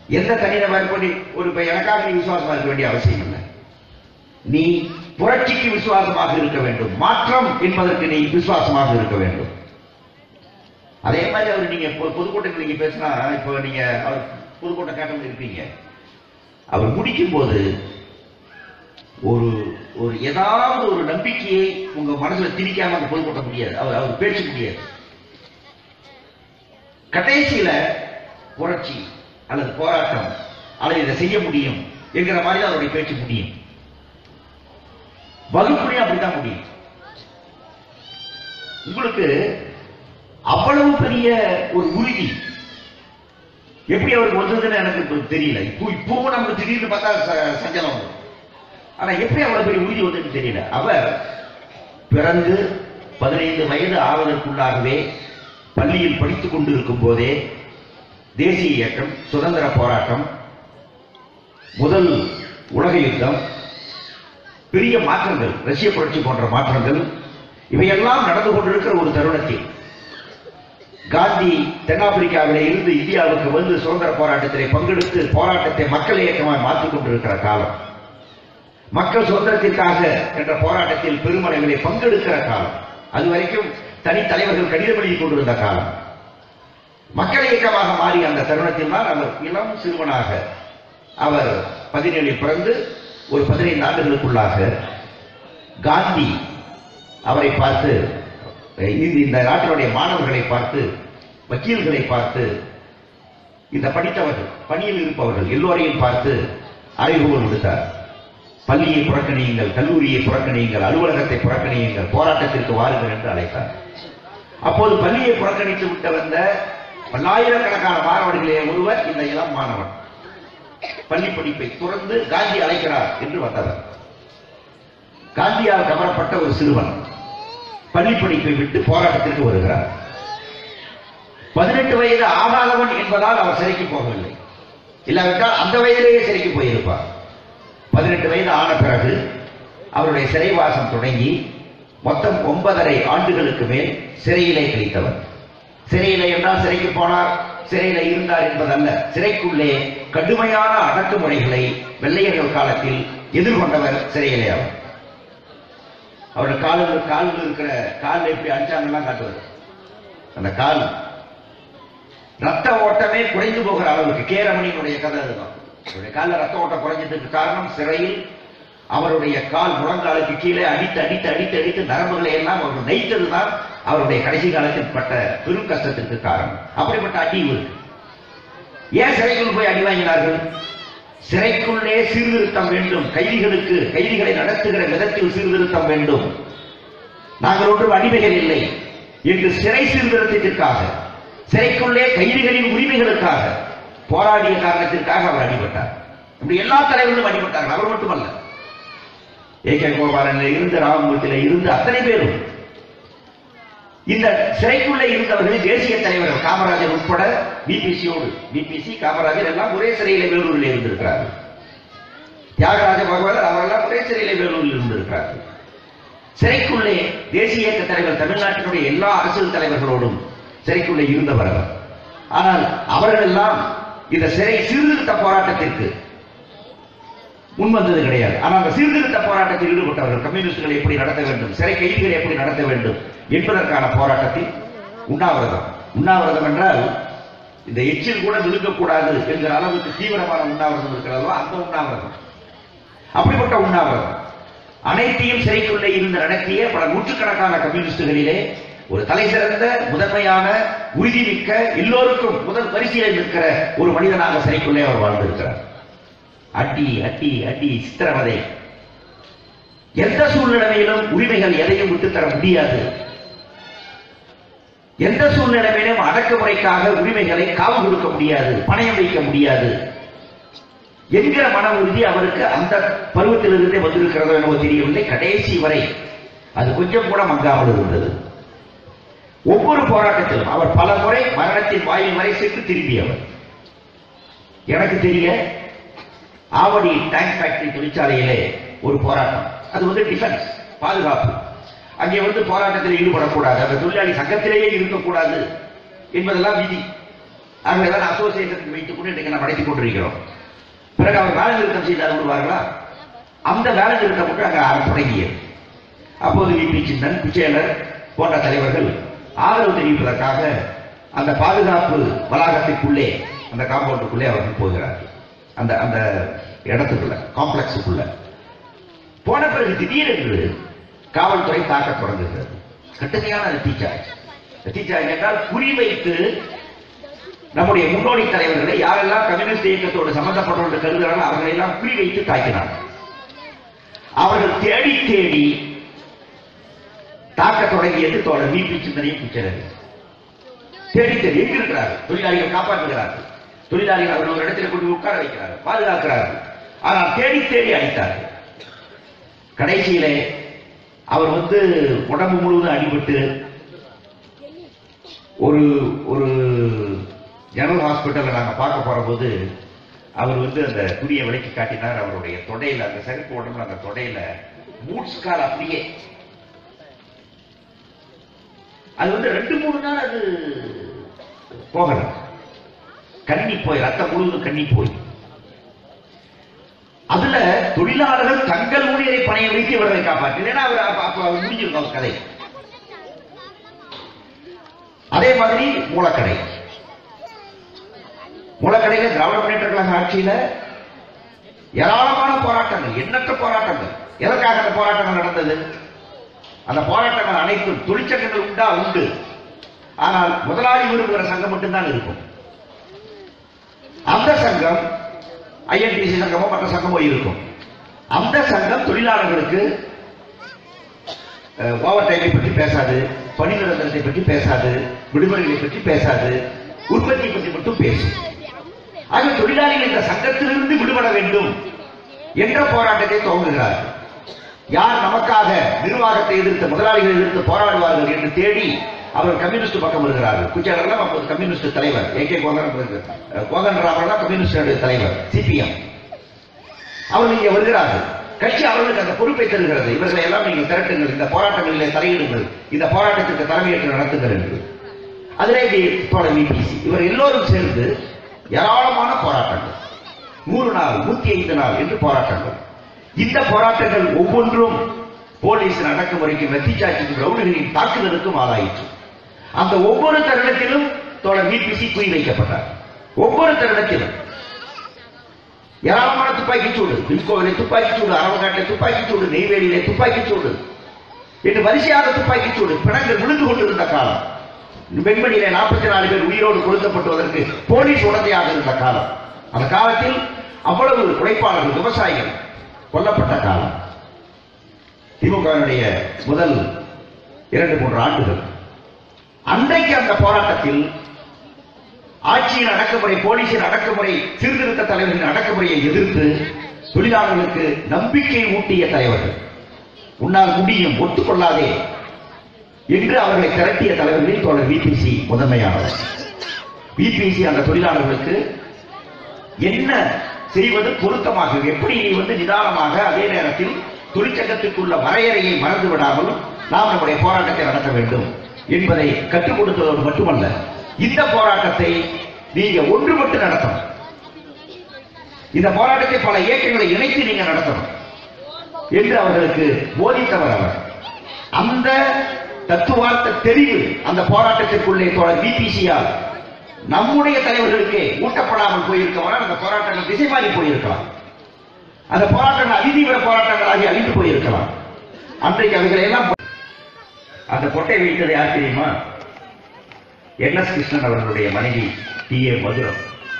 எந்த தனிநபர் இப்ப நீ ஒரு இப்ப எனக்காக நீ விசுவாசமா இருக்க வேண்டிய அவசியம் இல்லை நீ புரட்சிக்கு விசுவாசமாக இருக்க வேண்டும் மாற்றம் என்பதற்கு நீ விசுவாசமாக இருக்க வேண்டும் அதே மாதிரி அவர் நீங்க பொ- பொதுக்கூட்டத்தில் நீங்க பேசினா இப்போ நீங்க அவர் பொதுக்கூட்டம் கேட்டவங்க இருப்பீங்க அவர் முடிக்கும் போது ஒரு ஒரு ஏதாவது ஒரு நம்பிக்கையை உங்க மனசுல திணிக்காம அந்த பொதுக்கூட்ட முடியாது அவர் அவர் பேச முடியாது கடைசியில புரட்சி அல்லது போராட்டம் அல்லது இதை செய்ய முடியும் என்கிற மாதிரி தான் அவருடைய பேச்சு முடியும் வகுப்புலையும் அப்படித்தான் முடியும் உங்களுக்கு அவ்வளவு பெரிய ஒரு உறுதி எப்படி அவருக்கு வந்ததுன்னு எனக்கு இப்ப தெரியல இப்போ இப்பவும் நமக்கு திடீர்னு பார்த்தா ச- சஞ்சலம் வரும் ஆனா எப்படி அவ்வளவு பெரிய உறுதி வந்ததுன்னு தெரியல அவர் பிறந்து பதினைந்து வயது ஆவதற்குள்ளாகவே பள்ளியில் படித்துக் கொண்டிருக்கும் போதே தேசிய இயக்கம் சுதந்திர போராட்டம் முதல் உலக யுத்தம் பெரிய மாற்றங்கள் ரஷ்ய புரட்சி போன்ற மாற்றங்கள் இவையெல்லாம் நடந்து கொண்டிருக்கிற ஒரு தருணத்தில் காந்தி தென்னாப்பிரிக்காவிலே இருந்து இந்தியாவுக்கு வந்து சுதந்திர போராட்டத்திலே பங்கெடுத்து போராட்டத்தை மக்கள் இயக்கமாக மாற்றிக் கொண்டிருக்கிற காலம் மக்கள் சுதந்திரத்திற்காக என்ற போராட்டத்தில் பெருமளவிலே பங்கெடுக்கிற காலம் அது வரைக்கும் தனித்தலைவர்கள் கடிதம் எழுதி கொண்டிருந்த காலம் மக்கள் இயக்கமாக மாறிய அந்த தருணத்தில் தான் அவர் இளம் சிறுவனாக அவர் பதினேழில் பிறந்து ஒரு பதினைந்து ஆண்டுகளுக்குள்ளாக காந்தி அவரை பார்த்து இந்த இந்த நாட்டினுடைய மாணவர்களை பார்த்து வக்கீல்களை பார்த்து இந்த படித்தவர்கள் பணியில் இருப்பவர்கள் எல்லோரையும் பார்த்து அறிவுகள் விடுத்தார் பள்ளியை புறக்கணியுங்கள் கல்லூரியை புறக்கணியுங்கள் அலுவலகத்தை புறக்கணியுங்கள் போராட்டத்திற்கு வாருங்கள் என்று அழைத்தார் அப்போது பள்ளியை புறக்கணித்து விட்டு வந்த பல்லாயிரக்கணக்கான மாணவர்களே ஒருவர் இந்த இளம் மாணவன் பள்ளி படிப்பை துறந்து காந்தி அழைக்கிறார் என்று வந்தவர் காந்தியால் கவரப்பட்ட ஒரு சிறுவன் பள்ளி படிப்பை விட்டு போராட்டத்திற்கு வருகிறார் பதினெட்டு வயது ஆகாதவன் என்பதால் அவர் சிறைக்கு போகவில்லை இல்லாவிட்டால் அந்த வயதிலேயே சிறைக்கு போயிருப்பார் பதினெட்டு வயது ஆன பிறகு அவருடைய சிறைவாசம் தொடங்கி மொத்தம் ஒன்பதரை ஆண்டுகளுக்கு மேல் சிறையிலே கழித்தவர் சிறையிலே என்றால் சிறைக்கு போனார் சிறையில இருந்தார் என்பதல்ல சிறைக்குள்ளே கடுமையான அடக்குமுறைகளை வெள்ளையர்கள் காலத்தில் எதிர்கொண்டவர் சிறையிலே அவர் அவருடைய காலில் காலில் இருக்கிற காலில் எப்படி அடிச்சாங்கலாம் காட்டுவார் அந்த கால் ரத்த ஓட்டமே குறைந்து போகிற அளவுக்கு கேரமணியினுடைய கதை அதுதான் அவருடைய காலில் ரத்த ஓட்டம் குறைஞ்சதுக்கு காரணம் சிறையில் அவருடைய கால் முழங்காலுக்கு கீழே அடித்து அடித்து அடித்து அடித்து நரம்புகளை எல்லாம் அவர் நைத்ததுதான் அவருடைய கடைசி காலத்தில் பட்ட பெரும் கஷ்டத்திற்கு காரணம் அப்படிப்பட்ட அடி இவருக்கு ஏன் சிறைக்குள் போய் அடி வாங்கினார்கள் சிறைக்குள்ளே சீர்திருத்தம் வேண்டும் கைதிகளுக்கு கைதிகளை நடத்துகிற விதத்தில் சீர்திருத்தம் வேண்டும் நாங்கள் ஒன்றும் அடிமைகள் இல்லை என்று சிறை சீர்திருத்தத்திற்காக சிறைக்குள்ளே கைதிகளின் உரிமைகளுக்காக போராடிய காரணத்திற்காக அவர் அடிபட்டார் இப்படி எல்லா தலைவர்களும் அடிபட்டார்கள் அவர் மட்டுமல்ல ஏ கே கோபாலனில் இருந்து ராமமூர்த்தியில இருந்து அத்தனை பேரும் இந்த சிறைக்குள்ளே இருந்தவர்கள் தேசிய தலைவர்கள் காமராஜர் உட்பட பிபிசியோடு பிபிசி காமராஜர் எல்லாம் ஒரே சிறையில வேலூரில் இருந்திருக்கிறார்கள் தியாகராஜ பகவதர் அவரெல்லாம் ஒரே சிறையில வேலூரில் இருந்திருக்கிறார்கள் சிறைக்குள்ளே தேசிய இயக்க தலைவர் தமிழ்நாட்டினுடைய எல்லா அரசியல் தலைவர்களோடும் சிறைக்குள்ளே இருந்தவர்கள் ஆனால் அவர்கள் எல்லாம் இந்த சிறை சீர்திருத்த போராட்டத்திற்கு முன்வந்தது கிடையாது ஆனால் அந்த சீர்திருத்த போராட்டத்தில் ஈடுபட்டவர்கள் கம்யூனிஸ்டுகளை எப்படி நடத்த வேண்டும் சிறை கைதிகளை எப்படி நடத்த வேண்டும் என்பதற்கான போராட்டத்தில் உண்ணாவிரதம் உண்ணாவிரதம் என்றால் இந்த எச்சில் கூட விழுக்கக்கூடாது என்கிற அளவுக்கு தீவிரமான உண்ணாவிரதம் இருக்கிறதோ அந்த உண்ணாவிரதம் அப்படிப்பட்ட உண்ணாவிரதம் அனைத்தையும் சிறைக்குள்ளே இருந்து நடத்திய பல நூற்றுக்கணக்கான கம்யூனிஸ்டுகளிலே ஒரு தலை சிறந்த முதன்மையான உறுதிமிக்க எல்லோருக்கும் முதல் பரிசீலை நிற்கிற ஒரு மனிதனாக சிறைக்குள்ளே அவர் வாழ்ந்திருக்கிறார் அடி அடி அடி சித்திரவதை எந்த சூழ்நிலையிலும் உரிமைகள் எதையும் விட்டுத்தர முடியாது எந்த சூழ்நிலையிலும் அடக்குமுறைக்காக உரிமைகளை காவு கொடுக்க முடியாது பணயம் வைக்க முடியாது என்கிற மன உறுதி அவருக்கு அந்த பருவத்திலிருந்தே வந்திருக்கிறதோ என்னவோ தெரியவில்லை கடைசி வரை அது கொஞ்சம் கூட மங்காமல் இருந்தது ஒவ்வொரு போராட்டத்திலும் அவர் பல முறை மரணத்தின் வாயில் வரை சென்று திரும்பியவர் எனக்கு தெரிய ஆவடி டேங்க் ஃபேக்டரி தொழிற்சாலையிலே ஒரு போராட்டம் அது வந்து டிஃபென்ஸ் பாதுகாப்பு அங்கே வந்து போராட்டத்தில் ஈடுபடக்கூடாது அந்த தொழிலாளி சங்கத்திலேயே இருக்கக்கூடாது என்பதெல்லாம் விதி ஆகவேதான் அசோசியேஷன் வைத்துக் கொண்டு இன்றைக்கு நாம் நடத்திக் கொண்டிருக்கிறோம் பிறகு அவர் வேலை நிறுத்தம் செய்தார் விடுவார்களா அந்த வேலை நிறுத்தம் மட்டும் அங்கே ஆரம்ப தொடங்கியது அப்போது விபி சிந்தன் பிச்சையலர் போன்ற தலைவர்கள் ஆதரவு தெரிவிப்பதற்காக அந்த பாதுகாப்பு வளாகத்திற்குள்ளே அந்த காம்பவுண்டுக்குள்ளே அவர்கள் போகிறார்கள் அந்த அந்த இடத்துக்குள்ள காம்ப்ளெக்ஸுக்குள்ள போன பிறகு திடீரென்று காவல்துறை தாக்கத் தொடங்குகிறது கடுமையான தீச்சார்ஜ் தீச்சார்ஜ் என்றால் குறிவைத்து நம்முடைய முன்னோடி தலைவர்களை யாரெல்லாம் கம்யூனிஸ்ட் இயக்கத்தோடு சம்பந்தப்பட்டவர்கள் கருதுகிறார்கள் அவர்களை எல்லாம் குறிவைத்து தாக்கினார் அவர்கள் தேடி தேடி தாக்க தொடங்கியது தோழர் விபி சிந்தனையும் பிச்சரது தேடி தேடி எங்க இருக்கிறார்கள் தொழிலாளிகள் காப்பாற்றுகிறார்கள் தொழிலாளிகள் அவர்கள் ஒரு இடத்தில் கொண்டு உட்கார வைக்கிறார்கள் பாதுகாக்கிறார்கள் ஆனால் தேடி தேடி அடித்தார்கள் கடைசியிலே அவர் வந்து உடம்பு முழுவதும் அடிபட்டு ஒரு ஒரு ஜெனரல் ஹாஸ்பிட்டல்ல நாங்க பார்க்க போற போது அவர் வந்து அந்த துணியை விலைக்கு காட்டினார் அவருடைய தொடையில அந்த சகப்பு உடம்புல அந்த தொடையில மூட்ஸ் கால் அப்படியே அது வந்து ரெண்டு மூணு நாள் அது போகல கண்ணி போய் ரத்தம் முழுவதும் கண்ணி போய் அதுல தொழிலாளர்கள் தங்கள் ஊழியரை பணைய வைத்து இவர்களை காப்பாற்று இல்லைன்னா அவர் அப்ப அப்ப அவர் முடிஞ்சிருக்கும் அவர் கதை அதே மாதிரி மூலக்கடை மூலக்கடையில திராவிட முன்னேற்ற கழக ஆட்சியில ஏராளமான போராட்டங்கள் எண்ணற்ற போராட்டங்கள் எதற்காக அந்த போராட்டங்கள் நடந்தது அந்த போராட்டங்கள் அனைத்தும் தொழிற்சங்கங்கள் உண்டா உண்டு ஆனால் முதலாளி விரும்புகிற சங்கம் மட்டும்தான் இருக்கும் அந்த சங்கம் ஐஎன்டிசி சங்கமோ மற்ற சங்கமோ இருக்கும் அந்த சங்கம் தொழிலாளர்களுக்கு ஓவர் டைமை பற்றி பேசாது பணி நிரந்தரத்தை பற்றி பேசாது விடுமுறைகளை பற்றி பேசாது உற்பத்தி பற்றி மட்டும் பேசும் ஆக தொழிலாளிகள் இந்த சங்கத்திலிருந்து விடுபட வேண்டும் என்ற போராட்டத்தை துவங்குகிறார்கள் யார் நமக்காக நிர்வாகத்தை எதிர்த்து முதலாளிகளை எதிர்த்து போராடுவார்கள் என்று தேடி அவர் கம்யூனிஸ்ட் பக்கம் வருகிறார்கள் குச்சாரெல்லாம் அப்போது கம்யூனிஸ்ட் தலைவர் ஏ கே கோகன் கோகன் ராமன் தான் கம்யூனிஸ்ட் தலைவர் சிபிஎம் அவர்கள் இங்கே வருகிறார்கள் கட்சி அவர்களுக்கு அந்த பொறுப்பை தருகிறது இவர்களை எல்லாம் நீங்கள் திரட்டுங்கள் இந்த போராட்டங்களிலே தலையிடுங்கள் இந்த போராட்டத்திற்கு தலைமையேற்று நடத்துங்கள் என்று அதிலே தோழர் விபிசி இவர் எல்லோரும் சேர்ந்து ஏராளமான போராட்டங்கள் நூறு நாள் நூத்தி ஐந்து நாள் என்று போராட்டங்கள் இந்த போராட்டங்கள் ஒவ்வொன்றும் போலீஸ் அடக்குமுறைக்கும் வெத்திச்சாட்சிக்கும் ரவுடிகளின் தாக்குதலுக்கும் ஆளாயிற்று அந்த ஒவ்வொரு தருணத்திலும் தோழர் விபிசி குறிவைக்கப்பட்டார் ஒவ்வொரு தருணத்திலும் ஏராளமான துப்பாக்கிச் சூடு பின்கோவிலே துப்பாக்கிச் சூடு அரவங்காட்டிலே துப்பாக்கிச் சூடு நெய்வேலியிலே துப்பாக்கிச் சூடு என்று வரிசையாக துப்பாக்கிச் சூடு பிணங்கள் விழுந்து கொண்டிருந்த காலம் வெண்மணியிலே நாற்பத்தி நாலு பேர் உயிரோடு கொடுக்கப்பட்டுவதற்கு போலீஸ் உடந்தையாக இருந்த காலம் அந்த காலத்தில் அவ்வளவு உழைப்பாளர்கள் விவசாயிகள் கொல்லப்பட்ட காலம் திமுகவினுடைய முதல் இரண்டு மூன்று ஆண்டுகள் அன்றைக்கு அந்த போராட்டத்தில் ஆட்சியின் அடக்குமுறை போலீசின் அடக்குமுறை சீர்திருத்த தலைவர்களின் அடக்குமுறையை எதிர்த்து தொழிலாளர்களுக்கு நம்பிக்கை ஊட்டிய தலைவர்கள் உன்னால் முடியும் ஒத்துக்கொள்ளாதே என்று அவர்களை திரட்டிய தலைவர்களில் தோழர் விபிசி முதன்மையானவர் விபிசி அந்த தொழிலாளர்களுக்கு என்ன செய்வது பொருத்தமாக எப்படி நீ வந்து நிதானமாக அதே நேரத்தில் தொழிற்சங்கத்துக்குள்ள வரையறையை மறந்து விடாமல் நாம் நம்முடைய போராட்டத்தை நடத்த வேண்டும் என்பதை கற்றுக் கொடுத்ததோடு மட்டுமல்ல இந்த போராட்டத்தை நீங்க ஒன்றுபட்டு நடத்தணும் இந்த போராட்டத்தை பல இயக்கங்களை இணைத்து நீங்க நடத்தணும் என்று அவர்களுக்கு போதித்தவர் அவர் அந்த தத்துவார்த்த தெளிவு அந்த போராட்டத்திற்குள்ளே தோழர் பிபிசியால் நம்முடைய தலைவர்களுக்கு ஊட்டப்படாமல் போயிருக்கவனால் அந்த போராட்டங்கள் திசை மாறி போயிருக்கலாம் அந்த போராட்டங்கள் அதிதீவிர போராட்டங்களாகி அழிந்து போயிருக்கலாம் அன்றைக்கு அவைகளை எல்லாம் அந்த கொட்டை வைத்தது யார் தெரியுமா என் எஸ் கிருஷ்ணன் அவர்களுடைய மனைவி டி ஏ மதுரம்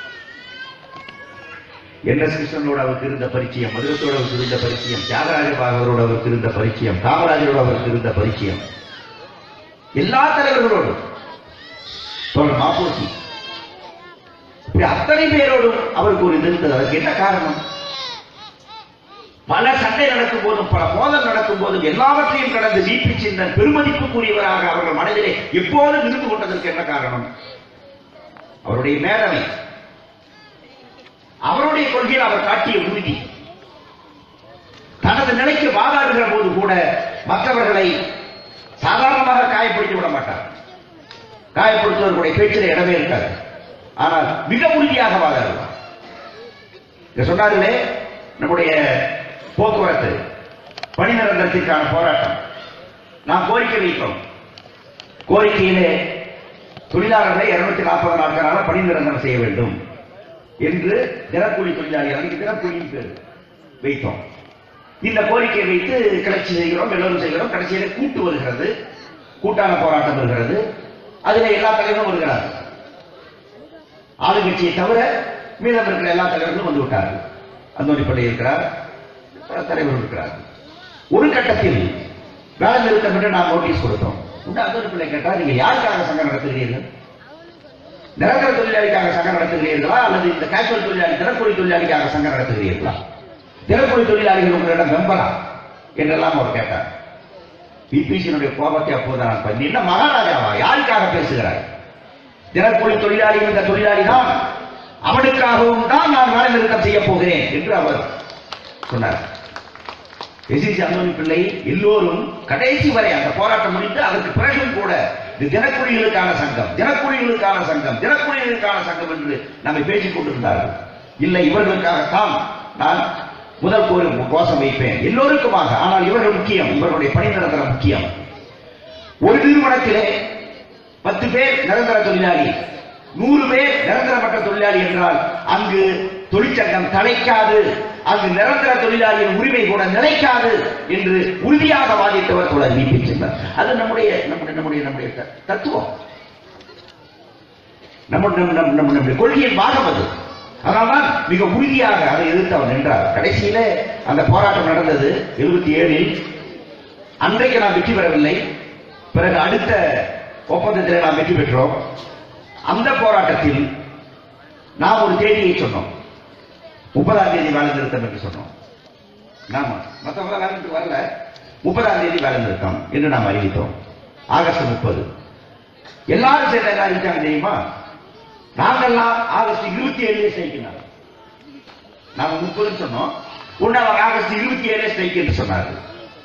என் எஸ் கிருஷ்ணனோடு அவருக்கு இருந்த பரிச்சயம் மதுரத்தோடு அவருக்கு இருந்த பரிச்சயம் தியாகராஜ பாகவரோடு அவருக்கு இருந்த பரிச்சயம் காமராஜரோடு அவருக்கு இருந்த பரிச்சயம் எல்லா தலைவர்களோடும் தோழர் மாப்போசி இப்படி அத்தனை பேரோடும் அவருக்கு ஒரு இது இருந்தது அதற்கு என்ன காரணம் பல சண்டை நடக்கும் போதும் பல மோதல் நடக்கும் போதும் எல்லாவற்றையும் கடந்து வீட்டு சிந்தன் பெருமதிப்புக்குரியவராக அவர்கள் மனதிலே எப்போதும் இருந்து கொண்டதற்கு என்ன காரணம் அவருடைய மேதமை அவருடைய கொள்கையில் அவர் காட்டிய உறுதி தனது நிலைக்கு வாதாடுகிற போது கூட மற்றவர்களை சாதாரணமாக காயப்படுத்தி விட மாட்டார் காயப்படுத்துவதற்குடைய பேச்சில் இடமே இருக்காது ஆனால் மிக உறுதியாக வாதாடுவார் இங்க சொன்னார்களே நம்முடைய போக்குவரத்து பணி நிரந்தரத்திற்கான போராட்டம் நாம் கோரிக்கை வைத்தோம் கோரிக்கையிலே தொழிலாளர்களை இருநூத்தி நாற்பது நாட்களாக பணி நிரந்தரம் செய்ய வேண்டும் என்று தினக்கூலி தொழிலாளி அதுக்கு தினக்கூலின்னு பேர் வைத்தோம் இந்த கோரிக்கையை வைத்து கிளர்ச்சி செய்கிறோம் எல்லோரும் செய்கிறோம் கடைசியில கூட்டு வருகிறது கூட்டான போராட்டம் வருகிறது அதில் எல்லா தலைவரும் வருகிறார்கள் ஆளுங்கட்சியை தவிர மீதம் இருக்கிற எல்லா தலைவர்களும் வந்து விட்டார்கள் அந்தோணி பிள்ளை இருக்கிறார் பல தலைவர் இருக்கிறார் ஒரு கட்டத்தில் வேலை நிறுத்தம் என்று நாம் நோட்டீஸ் கொடுத்தோம் உடனே அந்தோணி பிள்ளை கேட்டார் நீங்க யாருக்காக சங்கம் நடத்துகிறீர்கள் நிரந்தர தொழிலாளிக்காக சங்கம் நடத்துகிறீர்களா அல்லது இந்த கேஷுவல் தொழிலாளி தினக்கூலி தொழிலாளிக்காக சங்கம் நடத்துகிறீர்களா தினக்கூலி தொழிலாளிகள் உங்களிடம் மெம்பரா என்றெல்லாம் அவர் கேட்டார் பிபிசியினுடைய கோபத்தை அப்போது நான் பண்ணி என்ன மகாராஜாவா யாருக்காக பேசுகிறாய் தினக்கூலி தொழிலாளி என்ற தொழிலாளி தான் அவனுக்காகவும் தான் நான் வேலை நிறுத்தம் செய்ய போகிறேன் என்று அவர் சொன்னார் எசிசி அந்தோணி பிள்ளை எல்லோரும் கடைசி வரை அந்த போராட்டம் முடிந்து அதற்கு பிறகும் கூட இது தினக்கூலிகளுக்கான சங்கம் தினக்கூலிகளுக்கான சங்கம் தினக்கூலிகளுக்கான சங்கம் என்று நம்மை பேசிக் கொண்டிருந்தார்கள் இல்லை இவர்களுக்காகத்தான் நான் முதல் கோரி கோஷம் வைப்பேன் எல்லோருக்குமாக ஆனால் இவர்கள் முக்கியம் இவர்களுடைய பணி நிரந்தரம் முக்கியம் ஒரு நிறுவனத்திலே பத்து பேர் நிரந்தர தொழிலாளி நூறு பேர் நிரந்தரமற்ற தொழிலாளி என்றால் அங்கு தொழிற்சங்கம் தலைக்காது அங்கு நிரந்தர தொழிலாளியின் உரிமை கூட நிலைக்காது என்று உறுதியாக வாதிட்டவர் தொடர் நீப்பிச்சிருந்தார் அது நம்முடைய நம்முடைய நம்முடைய நம்முடைய த- தத்துவம் நம்முடைய நம் நம் நம் நம்முடைய கொள்கையின் பாகம் அது அதனால்தான் மிக உறுதியாக அதை எதிர்த்து அவர் நின்றார் கடைசியில அந்த போராட்டம் நடந்தது எழுபத்தி ஏழில் அன்றைக்கு நாம் வெற்றி பெறவில்லை பிறகு அடுத்த ஒப்பந்தத்தில் நாம் வெற்றி பெற்றோம் அந்த போராட்டத்தில் நாம் ஒரு தேதியை சொன்னோம் முப்பதாம் தேதி வேலை நிறுத்தம் என்று சொன்னோம் நாம மற்றவங்க வேலை நிறுத்தம் வரல முப்பதாம் தேதி வேலை நிறுத்தம் என்று நாம் அறிவித்தோம் ஆகஸ்ட் முப்பது எல்லாரும் சேர்ந்து என்ன அறிவிச்சாங்க தெரியுமா நாங்கெல்லாம் ஆகஸ்ட் இருபத்தி ஏழுல ஸ்ட்ரைக்கினாங்க நாம முப்பதுன்னு சொன்னோம் உடனே அவங்க ஆகஸ்ட் இருபத்தி ஏழு ஸ்ட்ரைக் என்று சொன்னார்கள்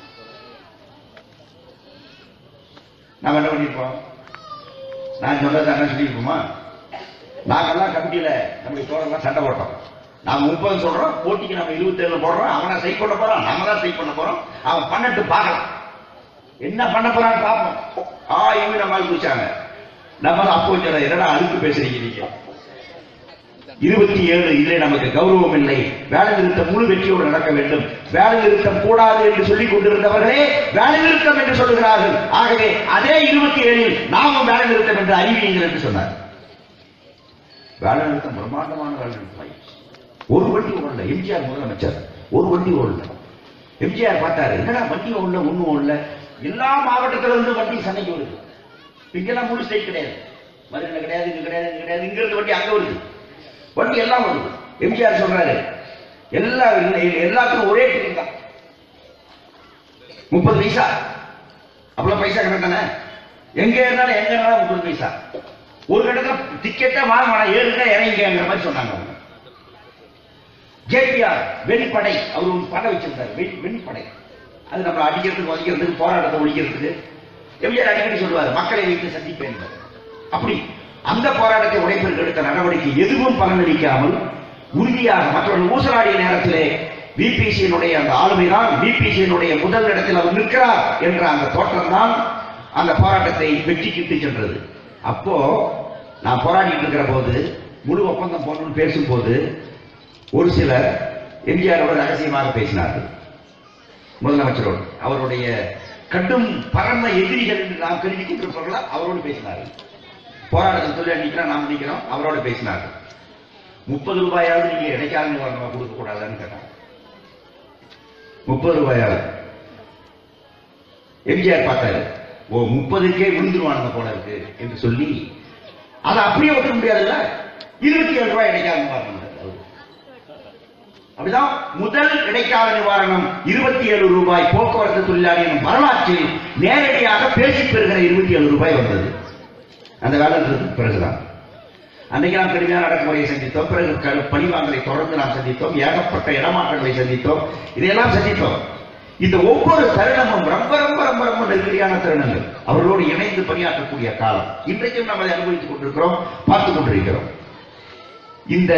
நாம என்ன பண்ணிருப்போம் நான் சொன்னது என்ன சொல்லியிருப்போமா நாங்கெல்லாம் கமிட்டியில நம்முடைய தோழர்லாம் சண்டை போட்டோம் நாம முப்பது சொல்றோம் போட்டிக்கு நம்ம இருபத்தி ஏழு போடுறோம் அவனை சைக் பண்ண போறான் நம்ம தான் சைக் பண்ண போறோம் அவன் பண்ணட்டு பார்க்கலாம் என்ன பண்ண போறான்னு பார்ப்போம் ஆ இவங்க நம்ம ஆள் குடிச்சாங்க நம்ம தான் அப்போ சொல்ல என்னடா அழுக்கு பேசுறீங்க நீங்க இருபத்தி ஏழு இதிலே நமக்கு கௌரவம் இல்லை வேலை நிறுத்தம் முழு வெற்றியோடு நடக்க வேண்டும் வேலை நிறுத்தம் கூடாது என்று சொல்லிக் கொண்டிருந்தவர்களே வேலை நிறுத்தம் என்று சொல்லுகிறார்கள் ஆகவே அதே இருபத்தி ஏழில் நாமும் வேலை நிறுத்தம் என்று அறிவியுங்கள் என்று சொன்னார் வேலை நிறுத்தம் பிரம்மாண்டமான வேலை நிறுத்தம் ஆயிடுச்சு. ஒரு வண்டி ஓடல எம்ஜிஆர் முதலமைச்சர் ஒரு வண்டி ஓடல எம்ஜிஆர் பார்த்தாரு என்னடா வண்டி ஓடல ஒண்ணும் ஓடல எல்லா மாவட்டத்துல இருந்து வண்டி சண்டைக்கு வருது இங்கெல்லாம் முழு ஸ்டேட் கிடையாது மதுரையில கிடையாது இங்க கிடையாது இங்க கிடையாது இங்க இருந்து வண்டி அங்க வருது வண்டி எல்லாம் வருது எம்ஜிஆர் சொல்றாரு எல்லா எல்லாத்துக்கும் ஒரே டிக்கெட் தான் முப்பது பைசா அப்பெல்லாம் பைசா கணக்கு தானே எங்க இருந்தாலும் எங்க இருந்தாலும் முப்பது பைசா ஒரு கணக்கு டிக்கெட்டை வாங்க வேணாம் ஏறுங்க இறங்கிங்கிற மாதிரி சொன்னாங்க அவங்க ஜேபிஆர் வெண்படை அவர் ஒரு படை வச்சிருந்தார் வெண் வெண்படை அது நம்ம அடிக்கிறதுக்கு ஒழிக்கிறதுக்கு போராட்டத்தை ஒழிக்கிறதுக்கு எம்ஜிஆர் அடிக்கடி சொல்லுவார் மக்களை வைத்து சந்திப்பேன் என்பார். அப்படி அந்த போராட்டத்தை உடைப்பிற்கு எடுத்த நடவடிக்கை எதுவும் பலனளிக்காமல் உறுதியாக மற்றவர்கள் ஊசலாடிய நேரத்திலே பிபிசியினுடைய அந்த ஆளுமைதான் பிபிசியினுடைய முதல் இடத்தில் அவர் நிற்கிறார் என்ற அந்த தோற்றம் தான் அந்த போராட்டத்தை வெற்றிக்கு இட்டுச் சென்றது அப்போ நான் போராடிட்டு இருக்கிற போது முழு ஒப்பந்தம் போடணும்னு பேசும்போது ஒரு சிலர் எம்ஜிஆரோட ரகசியமாக பேசினார்கள் முதலமைச்சரோடு அவருடைய கடும் பரம எதிரிகள் என்று நாம் கருதி கொண்டிருப்பவர்களா அவரோடு பேசினார்கள் போராட்டத்தில் தொழில் நிற்கிறோம் நாம் நிற்கிறோம் அவரோடு பேசினார்கள் முப்பது ரூபாயாவது நீங்க இடைக்கால நிவாரணமா கொடுக்க கூடாதான்னு கேட்டாங்க முப்பது ரூபாயாவது எம்ஜிஆர் பார்த்தாரு ஓ முப்பதுக்கே விழுந்துருவானுங்க போல இருக்கு என்று சொல்லி அதை அப்படியே ஒட்ட முடியாதுல்ல இருபத்தி ஏழு ரூபாய் இடைக்கால நிவாரணம் அவரு. அப்படிதான் முதல் இடைக்கால நிவாரணம் இருபத்தி ஏழு ரூபாய் போக்குவரத்து தொழிலாளி எனும் வரலாற்றில் நேரடியாக பேசி பெறுகிற இருபத்தி ஏழு ரூபாய் வந்தது அந்த வேலை நிறுத்தத்துக்கு பிறகுதான் அன்னைக்கு நாம் கடுமையான அடக்குமுறையை சந்தித்தோம் பிறகு க- பழிவாங்கலை தொடர்ந்து நாம் சந்தித்தோம் ஏகப்பட்ட இடமாற்றங்களை சந்தித்தோம் இதையெல்லாம் சந்தித்தோம் இந்த ஒவ்வொரு தருணமும் ரொம்ப ரொம்ப ரொம்ப ரொம்ப நெருக்கடியான தருணங்கள் அவர்களோடு இணைந்து பணியாற்றக்கூடிய காலம் இன்றைக்கும் நாம் அதை அனுபவித்துக் கொண்டிருக்கிறோம் பார்த்துக் கொண்டிருக்கிறோம் இந்த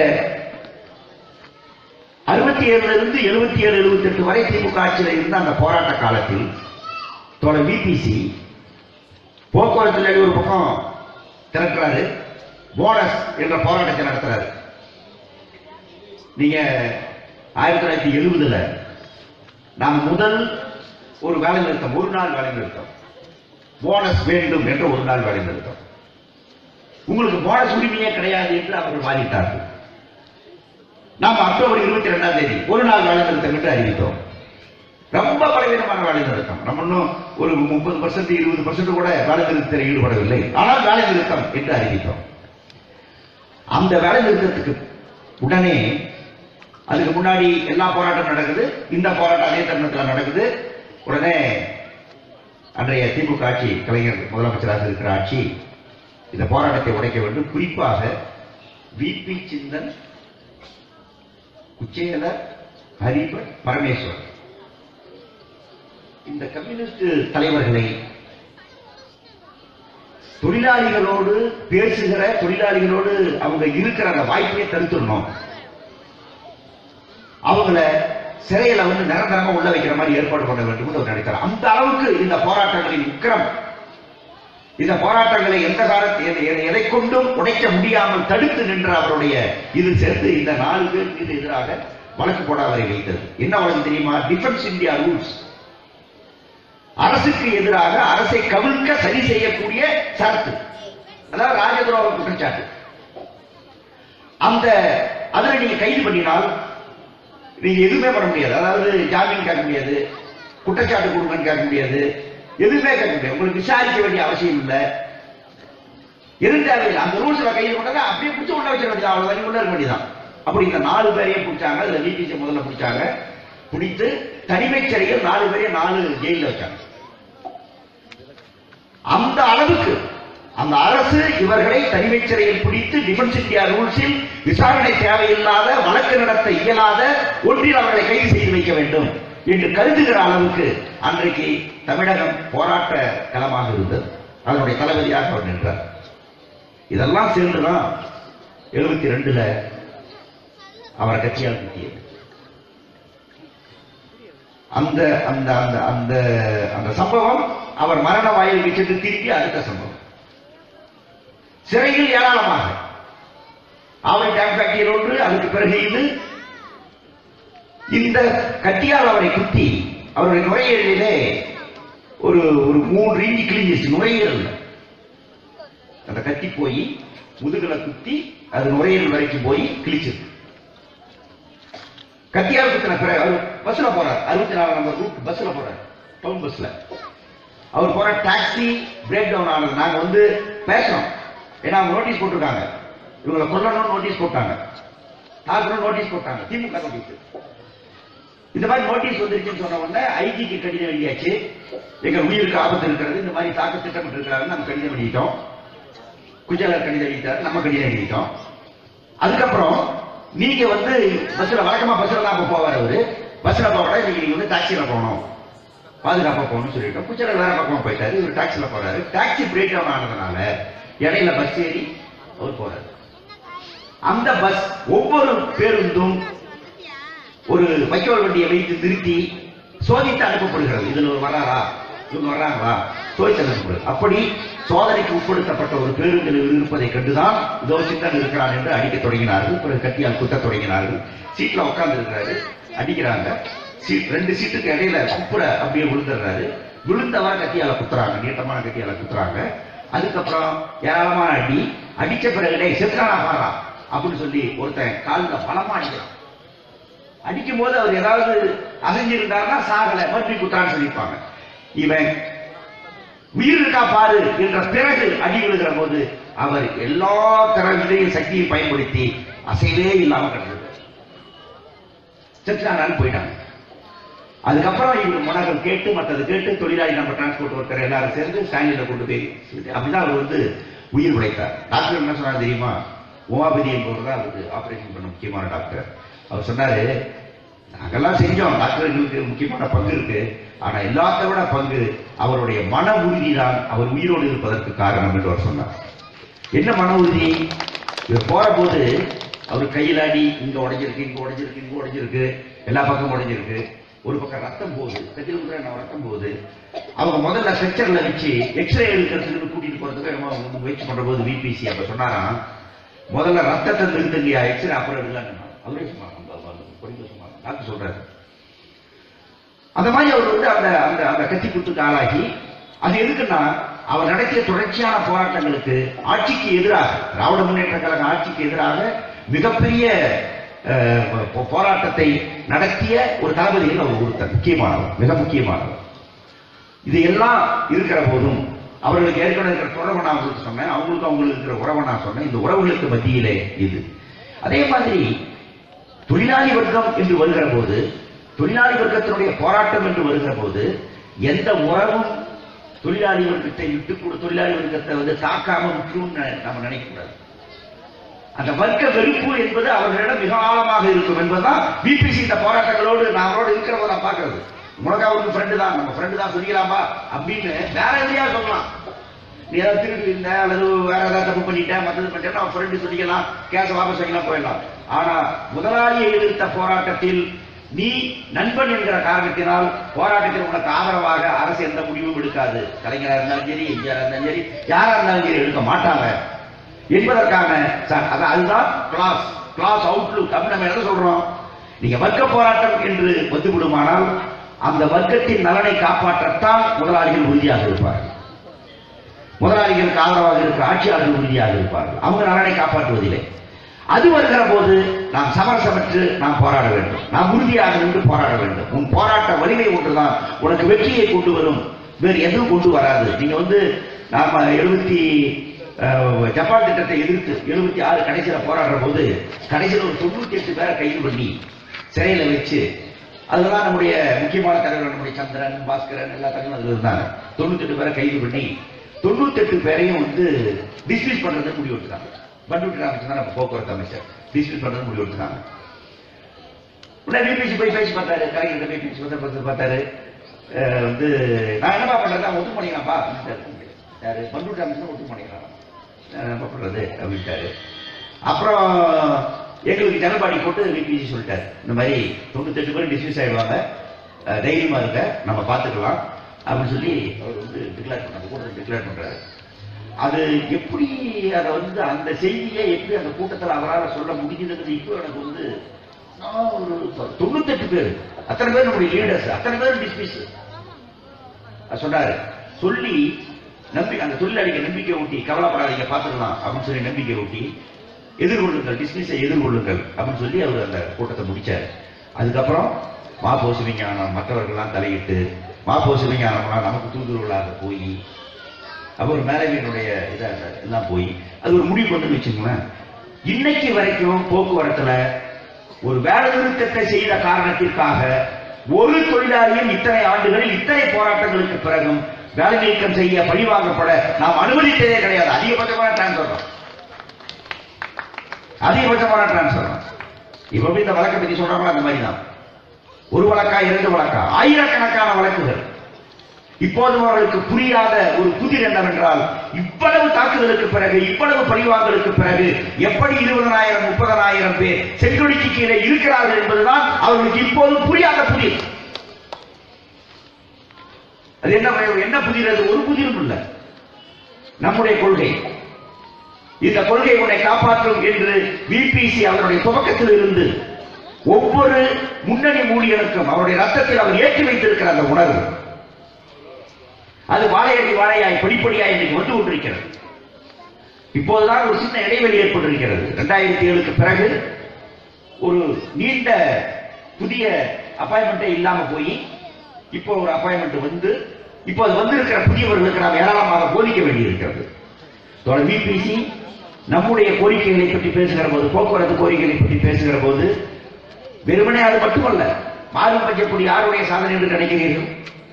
அறுபத்தி ஏழுல இருந்து எழுபத்தி ஏழு எழுபத்தி எட்டு வரை திமுக ஆட்சியில் இருந்த அந்த போராட்ட காலத்தில் தோழ பிபிசி போக்குவரத்து நிலைய ஒரு பக்கம் திறக்கிறாரு போனஸ் என்ற போராட்டத்தை நடத்துறாரு நீங்க ஆயிரத்தி தொள்ளாயிரத்தி எழுபதுல நாம் முதல் ஒரு வேலை நிறுத்தம் ஒரு நாள் வேலை நிறுத்தம் போனஸ் வேண்டும் என்ற ஒரு நாள் வேலை நிறுத்தம் உங்களுக்கு போனஸ் உரிமையே கிடையாது என்று அவர்கள் வாதிட்டார்கள் நாம் அக்டோபர் இருபத்தி ரெண்டாம் தேதி ஒரு நாள் வேலை நிறுத்தம் என்று அறிவித்தோம் ரொம்ப பலவீனமான வேலை நிறுத்தம் நம்ம இன்னும் ஒரு முப்பது பர்சன்ட் இருபது பர்சன்ட் கூட வேலை நிறுத்தத்தில் ஈடுபடவில்லை ஆனால் வேலை நிறுத்தம் என்று அறிவித்தோம் அந்த வேலை நிறுத்தத்துக்கு உடனே அதுக்கு முன்னாடி எல்லா போராட்டம் நடக்குது இந்த போராட்டம் அதே தருணத்தில் நடக்குது உடனே அன்றைய திமுக ஆட்சி கலைஞர் முதலமைச்சராக இருக்கிற ஆட்சி இந்த போராட்டத்தை உடைக்க வேண்டும் குறிப்பாக விபி சிந்தன் குச்சேலர் ஹரிபட் பரமேஸ்வர் இந்த கம்யூனிஸ்ட் தலைவர்களை தொழிலாளிகளோடு பேசுகிற தொழிலாளிகளோடு அவங்க இருக்கிற அந்த வாய்ப்பையே தடுத்துடணும் அவங்கள சிறையில வந்து நிரந்தரமா உள்ள வைக்கிற மாதிரி ஏற்பாடு பண்ண வேண்டும் என்று அவர் நினைத்தார் அந்த அளவுக்கு இந்த போராட்டங்களின் உக்கிரம் இந்த போராட்டங்களை எந்த காலத்தில் எதை கொண்டும் உடைக்க முடியாமல் தடுத்து நின்ற அவருடைய இது சேர்த்து இந்த நாலு பேர் மீது எதிராக வழக்கு போட அவரை வைத்தது என்ன வழக்கு தெரியுமா டிஃபென்ஸ் இந்தியா ரூல்ஸ் அரசுக்கு எதிராக அரசை கவிழ்க்க சரி செய்யக்கூடிய சரத்து அதாவது ராஜதுரோக குற்றச்சாட்டு அந்த அதுல நீங்க கைது பண்ணினால் நீங்க எதுவுமே பண்ண முடியாது அதாவது ஜாமீன் கேட்க முடியாது குற்றச்சாட்டு கொடுங்கன்னு கேட்க முடியாது எதுவுமே கேட்க முடியாது உங்களுக்கு விசாரிக்க வேண்டிய அவசியம் இல்லை எதுவும் தேவையில்லை அந்த ரூல்ஸ்ல கைது பண்ணாங்க அப்படியே பிடிச்சி உள்ள வச்சிட வேண்டியது அவ்வளவுதான் நீ உள்ள இருக்க வேண்டியதான் அப்படி இந்த நாலு பேரையும் பிடிச்சாங்க அதுல விபிசி முதல்ல பிடிச்சாங்க பிடித்து தனிமை சிறையில் நாலு பேரையும் நாலு ஜெயில வச்சாங்க அந்த அளவுக்கு அந்த அரசு இவர்களை தனிமை சிறையில் பிடித்து டிஃபென்ஸ் இந்தியா ரூல்ஸில் விசாரணை தேவையில்லாத வழக்கு நடத்த இயலாத ஒன்றில் அவர்களை கைது செய்து வைக்க வேண்டும் என்று கருதுகிற அளவுக்கு அன்றைக்கு தமிழகம் போராட்ட களமாக இருந்தது அதனுடைய தளபதியாக அவர் நின்றார் இதெல்லாம் சேர்ந்துதான் எழுபத்தி ரெண்டுல அவரை கட்சியால் குத்தியது அந்த அந்த அந்த அந்த அந்த சம்பவம் அவர் மரண வாயிலுக்கு சென்று திருப்பி அடுத்த சம்பவம் சிறையில் ஏராளமாக ஆவை டேம் ஃபேக்டரியில் ஒன்று அதுக்கு பிறகு இது இந்த கத்தியால் அவரை குத்தி அவருடைய நுரையீரலிலே ஒரு ஒரு மூன்று இஞ்சி கிழிஞ்சிச்சு நுரையீரல் அந்த கத்தி போய் முதுகுல குத்தி அது நுரையீரல் வரைக்கும் போய் கிழிச்சது கத்தியால் குத்தின பிறகு அவர் பஸ்ல போறார் அறுபத்தி நாலு நம்பர் ரூட் பஸ்ல போறார் டவுன் பஸ்ல அவர் போற டாக்ஸி பிரேக் டவுன் ஆனது நாங்க வந்து பேசுறோம் ஏன்னா அவங்க நோட்டீஸ் போட்டிருக்காங்க இவங்களை கொல்லணும்னு நோட்டீஸ் போட்டாங்க தாக்கணும் நோட்டீஸ் போட்டாங்க திமுக நோட்டீஸ் இந்த மாதிரி நோட்டீஸ் வந்துருச்சுன்னு சொன்ன உடனே ஐஜிக்கு கடிதம் எழுதியாச்சு எங்க உயிருக்கு ஆபத்து இருக்கிறது இந்த மாதிரி தாக்க திட்டமிட்டு இருக்கிறாருன்னு நம்ம கடிதம் எழுதிட்டோம் குஜராத் கடிதம் எழுதிட்டாரு நம்ம கடிதம் எழுதிட்டோம் அதுக்கப்புறம் நீங்க வந்து பஸ்ல வழக்கமா பஸ்ல தான் அப்ப போவார் அவரு பஸ்ல போக இன்னைக்கு நீங்க வந்து டாக்ஸில போகணும் பாதுகாப்பா போகணும்னு சொல்லிட்டோம் குஜராத் வேற பக்கமா போயிட்டாரு இவர் டாக்ஸில போறாரு டாக்ஸி பிரேக் டவுன் ஆனதுனால இடையில பஸ் ஏறி அவர் போறாரு அந்த பஸ் ஒவ்வொரு பேருந்தும் ஒரு வைக்கோல் வண்டியை வைத்து நிறுத்தி சோதித்து அனுப்பப்படுகிறது இதுல ஒரு வராரா இவங்க வர்றாங்களா சோதித்து அனுப்பப்படுகிறது அப்படி சோதனைக்கு உட்படுத்தப்பட்ட ஒரு பேருந்தில் இருப்பதை கண்டுதான் இதோ சித்தன் இருக்கிறான் என்று அடிக்க தொடங்கினார்கள் பிறகு கத்தியால் குத்த தொடங்கினார்கள் சீட்ல உட்கார்ந்து இருக்கிறாரு அடிக்கிறாங்க சீட் ரெண்டு சீட்டுக்கு இடையில குப்புற அப்படியே விழுந்துடுறாரு விழுந்தவரை கத்தியால குத்துறாங்க நீட்டமான கத்தியால குத்துறாங்க அதுக்கப்புறம் ஏராளமான அடி அடிச்ச பிறகு டேய் செத்துறானா பாரா அப்படின்னு சொல்லி ஒருத்தன் காலில் பலமா அடிக்கிறான் அடிக்கும் போது அவர் ஏதாவது அசைஞ்சிருந்தாருன்னா சாகல மறுபடியும் குத்தான்னு சொல்லியிருப்பாங்க இவன் உயிர் இருக்கா பாரு என்ற பிறகு அடி விழுகிற போது அவர் எல்லா திறமையிலையும் சக்தியை பயன்படுத்தி அசைவே இல்லாம கிடந்தது செத்துறாங்கன்னு போயிட்டாங்க அதுக்கப்புறம் இவர் மனங்கள் கேட்டு மற்றது கேட்டு தொழிலாளி நம்ம டிரான்ஸ்போர்ட் ஒர்க்கர் எல்லாரும் சேர்ந்து ஸ்டாண்டில் கொண்டு போய் சொல்லி- அப்படிதான் அவர் வந்து உயிர் உழைத்தார் டாக்டர் என்ன சொன்னார் தெரியுமா உமாபதி என்பவர் தான் அவருக்கு ஆபரேஷன் பண்ண முக்கியமான டாக்டர் அவர் சொன்னாரு நாங்கெல்லாம் செஞ்சோம் டாக்டர்களுக்கு முக்கியமான பங்கு இருக்கு ஆனா எல்லாத்த விட பங்கு அவருடைய மன உறுதி தான் அவர் உயிரோடு இருப்பதற்கு காரணம் என்று அவர் சொன்னார் என்ன மன உறுதி இவர் போற போது அவர் கையில அடி இங்க உடைஞ்சிருக்கு இங்க உடைஞ்சிருக்கு இங்க உடைஞ்சிருக்கு எல்லா பக்கமும் உடைஞ்சிருக்கு ஒரு பக்கம் ரத்தம் போகுது கத்திரி குத்துற நான் ரத்தம் போகுது அவங்க முதல்ல ஸ்ட்ரக்சர்ல வச்சு எக்ஸ்ரே எடுக்கிறதுக்கு கூட்டிட்டு போறதுக்கு என்னமோ அவங்க வந்து முயற்சி பண்ற போது விபிசி அப்ப சொன்னாராம் முதல்ல ரத்தத்தை நிறுத்துங்கயா எக்ஸ்ரே அப்புறம் எடுக்கலான்னு அவரே சொன்னாங்க படிக்க சொன்னாங்க டாக்டர் சொல்றாரு அந்த மாதிரி அவர் வந்து அந்த அந்த அந்த கத்தி குத்துக்கு ஆளாகி அது எதுக்குன்னா அவர் நடத்திய தொடர்ச்சியான போராட்டங்களுக்கு ஆட்சிக்கு எதிராக திராவிட முன்னேற்ற கழக ஆட்சிக்கு எதிராக மிகப்பெரிய அஹ், போ- போராட்டத்தை நடத்திய ஒரு தளபதியில் அவர் ஒருத்தர் முக்கியமானவர் மிக முக்கியமானவர் இது எல்லாம் இருக்கிற போதும் அவர்களுக்கு ஏற்கனவே இருக்கிற தொடர்பை நான் உங்களுக்கு சொன்னேன் அவங்களுக்கு அவங்களுக்கு இருக்கிற உறவை நான் சொன்னேன் இந்த உறவுகளுக்கு மத்தியிலே இது அதே மாதிரி தொழிலாளி வர்க்கம் என்று வருகிற போது தொழிலாளி வர்க்கத்தினுடைய போராட்டம் என்று வருகிற போது எந்த உறவும் தொழிலாளி வர்க்கத்தை விட்டு கூட தொழிலாளி வர்க்கத்தை வந்து தாக்காம விட்டுரும்னு நம்ம நினைக்கக்கூடாது அந்த வர்க்க வெறுப்பு என்பது அவர்களிடம் மிக ஆழமாக இருக்கும் என்பதுதான் பிபிசி இந்த போராட்டங்களோடு நான் அவரோடு இருக்கிற போது நான் பார்க்கிறது உனக்கு அவருக்கு ஃப்ரெண்டு தான் நம்ம ஃப்ரெண்டு தான் சொல்லிக்கலாமா அப்படின்னு வேற எதையா சொல்லலாம் நீ ஏதாவது திருடி இருந்த அல்லது வேற ஏதாவது தப்பு பண்ணிட்ட மற்றது பண்ணிட்டா அவன் ஃப்ரெண்டு சொல்லிக்கலாம் கேஸ வாபஸ் வாங்கிக்கலாம் போயிடலாம் ஆனா முதலாளியை எதிர்த்த போராட்டத்தில் நீ நண்பன் என்கிற காரணத்தினால் போராட்டத்தில் உனக்கு ஆதரவாக அரசு எந்த முடிவும் எடுக்காது கலைஞரா இருந்தாலும் சரி எம்ஜிஆர் இருந்தாலும் சரி யாரா இருந்தாலும் சரி எடுக்க மாட்டாங்க என்பதற்கான ச- அதான் அதுதான் கிளாஸ் கிளாஸ் அவுட்லுக் அப்படின்னு நம்ம என்ன சொல்றோம் நீங்க வர்க்க போராட்டம் என்று வந்துவிடுமானால் அந்த வர்க்கத்தின் நலனை காப்பாற்றத்தான் முதலாளிகள் உறுதியாக இருப்பார்கள் முதலாளிகளுக்கு ஆதரவாக இருக்கிற ஆட்சியாளர்கள் உறுதியாக இருப்பார்கள் அவங்க நலனை காப்பாற்றுவதில்லை அது வருகிற போது நாம் சமரசமற்று நாம் போராட வேண்டும் நாம் உறுதியாக நின்று போராட வேண்டும் உன் போராட்ட வலிமை ஒன்றுதான் உனக்கு வெற்றியை கொண்டு வரும் வேறு எதுவும் கொண்டு வராது நீங்க வந்து நாம எழுபத்தி ஜப்பான் திட்டத்தை எதிர்த்து எழுபத்தி ஆறு கடைசியில போராடுற போது கடைசியில் ஒரு தொண்ணூத்தி எட்டு பேரை கைது பண்ணி சிறையில வச்சு அதுதான் நம்முடைய முக்கியமான தலைவர் நம்முடைய சந்திரன் பாஸ்கரன் எல்லா தலைவரும் அதுல இருந்தாங்க தொண்ணூத்தி எட்டு பேரை கைது பண்ணி தொண்ணூத்தி எட்டு பேரையும் வந்து டிஸ்மிஸ் பண்றது முடிவு எடுத்தாங்க பண்ருட்டி ராமச்சந்திரன் தான் நம்ம போக்குவரத்து அமைச்சர் டிஸ்மிஸ் பண்றது முடிவு எடுத்தாங்க உடனே பிபிசி போய் பேசி பார்த்தாரு கலைஞர் போய் பேசி பார்த்தாரு பார்த்து பார்த்தாரு அஹ் வந்து நான் என்னப்பா பண்றது அவன் ஒத்து பண்ணிக்கலாம்ப்பா அப்படின்ட்டாரு. யாரு பண்ருட்டி ராமச்சந்திரன் ஒத்து பண்ணிக்கலாம் என்ன பண்றது அப்படின்ட்டாரு அப்புறம் எங்களுக்கு ஜனபாடி போட்டு விபிசி சொல்லிட்டாரு இந்த மாதிரி தொண்ணூத்தெட்டு பேர் டிஸ்மிஸ் ஆயிடுவாங்க அஹ் தைரியமா இருக்க நம்ம பார்த்துக்கலாம் அப்படின்னு சொல்லி அவர் வந்து டிக்ளேர் பண்ணாரு கூட்டத்தில் டிக்ளேர் பண்றாரு அது எப்படி அதை வந்து அந்த செய்தியை எப்படி அந்த கூட்டத்தில் அவரால் சொல்ல முடிஞ்சதுங்கிறது இப்போ எனக்கு வந்து நான் ஒரு தொண்ணூத்தெட்டு பேர் அத்தனை பேர் நம்முடைய லீடர்ஸ் அத்தனை பேர் டிஸ்மிஸ் சொன்னாரு சொல்லி நம்பி அந்த தொழிலாளிக்கு நம்பிக்கை ஊட்டி கவலைப்படாதீங்க பார்த்துக்கலாம் அப்படின்னு சொல்லி நம்பிக்கை ஊட்டி எதிர்கொள்ளுங்கள் டிஸ்மிஸை எதிர்கொள்ளுங்கள் அப்படின்னு சொல்லி அவர் அந்த கூட்டத்தை முடிச்சாரு அதுக்கப்புறம் மாப்போ சிவஞானம் மற்றவர்கள்லாம் தலையிட்டு மாப்போ சிவஞானம்லாம் நமக்கு தூதுவர்களாக போய் அப்புறம் மேலவியனுடைய இதா எல்லாம் போய் அது ஒரு முடிவு கொண்டு வச்சுங்களேன் இன்னைக்கு வரைக்கும் போக்குவரத்துல ஒரு வேலை நிறுத்தத்தை செய்த காரணத்திற்காக ஒரு தொழிலாளியும் இத்தனை ஆண்டுகளில் இத்தனை போராட்டங்களுக்கு பிறகும் வேலை நீக்கம் செய்ய பழிவாங்கப்பட நாம் அனுமதித்ததே கிடையாது அதிகபட்சமான டிரான்ஸ்பர் தான் அதிகபட்சமான டிரான்ஸ்பர் தான் இப்ப எப்படி இந்த வழக்கை பத்தி சொல்றாங்களோ அந்த மாதிரி தான் ஒரு வழக்கா இரண்டு வழக்கா ஆயிரக்கணக்கான வழக்குகள் இப்போதும் அவர்களுக்கு புரியாத ஒரு புதிர் என்னவென்றால் இவ்வளவு தாக்குதலுக்கு பிறகு இவ்வளவு பழிவாங்கலுக்கு பிறகு எப்படி இருபதனாயிரம் முப்பதனாயிரம் பேர் செக்யூரிட்டி கீழே இருக்கிறார்கள் என்பதுதான் அவர்களுக்கு இப்போதும் புரியாத புதிர் அது என்ன என்ன புதிர் அது ஒரு புதிரும் இல்ல நம்முடைய கொள்கை இந்த கொள்கை உன்னை காப்பாற்றும் என்று விபிசி அவருடைய துவக்கத்தில் இருந்து ஒவ்வொரு முன்னணி ஊழியருக்கும் அவருடைய ரத்தத்தில் அவர் ஏற்றி வைத்திருக்கிற அந்த உணர்வு அது வாழையடி வாழையாய் படிப்படியாய் இன்றைக்கு வந்து கொண்டிருக்கிறது இப்போதுதான் ஒரு சின்ன இடைவெளி ஏற்பட்டிருக்கிறது இரண்டாயிரத்தி ஏழுக்கு பிறகு ஒரு நீண்ட புதிய அப்பாயின்மெண்டே இல்லாம போய் இப்போ ஒரு அப்பாயின்மெண்ட் வந்து இப்போ அது வந்திருக்கிற புதியவர்களுக்கு நாம் ஏராளமாக போதிக்க வேண்டியிருக்கிறது தோழர் விபிசி நம்முடைய கோரிக்கைகளை பற்றி பேசுகிற போது போக்குவரத்து கோரிக்கைகளை பற்றி பேசுகிற போது வெறுமனே அது மட்டுமல்ல மாறும் பஞ்சப்பொடி யாருடைய சாதனை என்று நினைக்கிறீர்கள்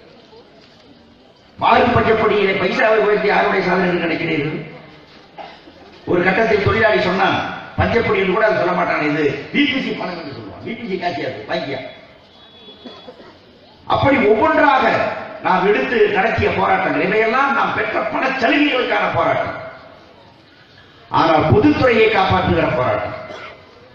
மாறும் பஞ்சப்பொடியிலே பைசாவை உயர்த்தி யாருடைய சாதனை என்று நினைக்கிறீர்கள் ஒரு கட்டத்தில் தொழிலாளி சொன்னான் பஞ்சப்பொடி என்று கூட அதை சொல்ல மாட்டான் இது பிபிசி பணம் என்று சொல்லுவான் பிபிசி காசு அது வாங்கியா அப்படி ஒவ்வொன்றாக நாம் எடுத்து நடத்திய போராட்டங்கள் இவையெல்லாம் நாம் பெற்ற பண சலுகைகளுக்கான போராட்டம் ஆனால் பொதுத்துறையை காப்பாற்றுகிற போராட்டம்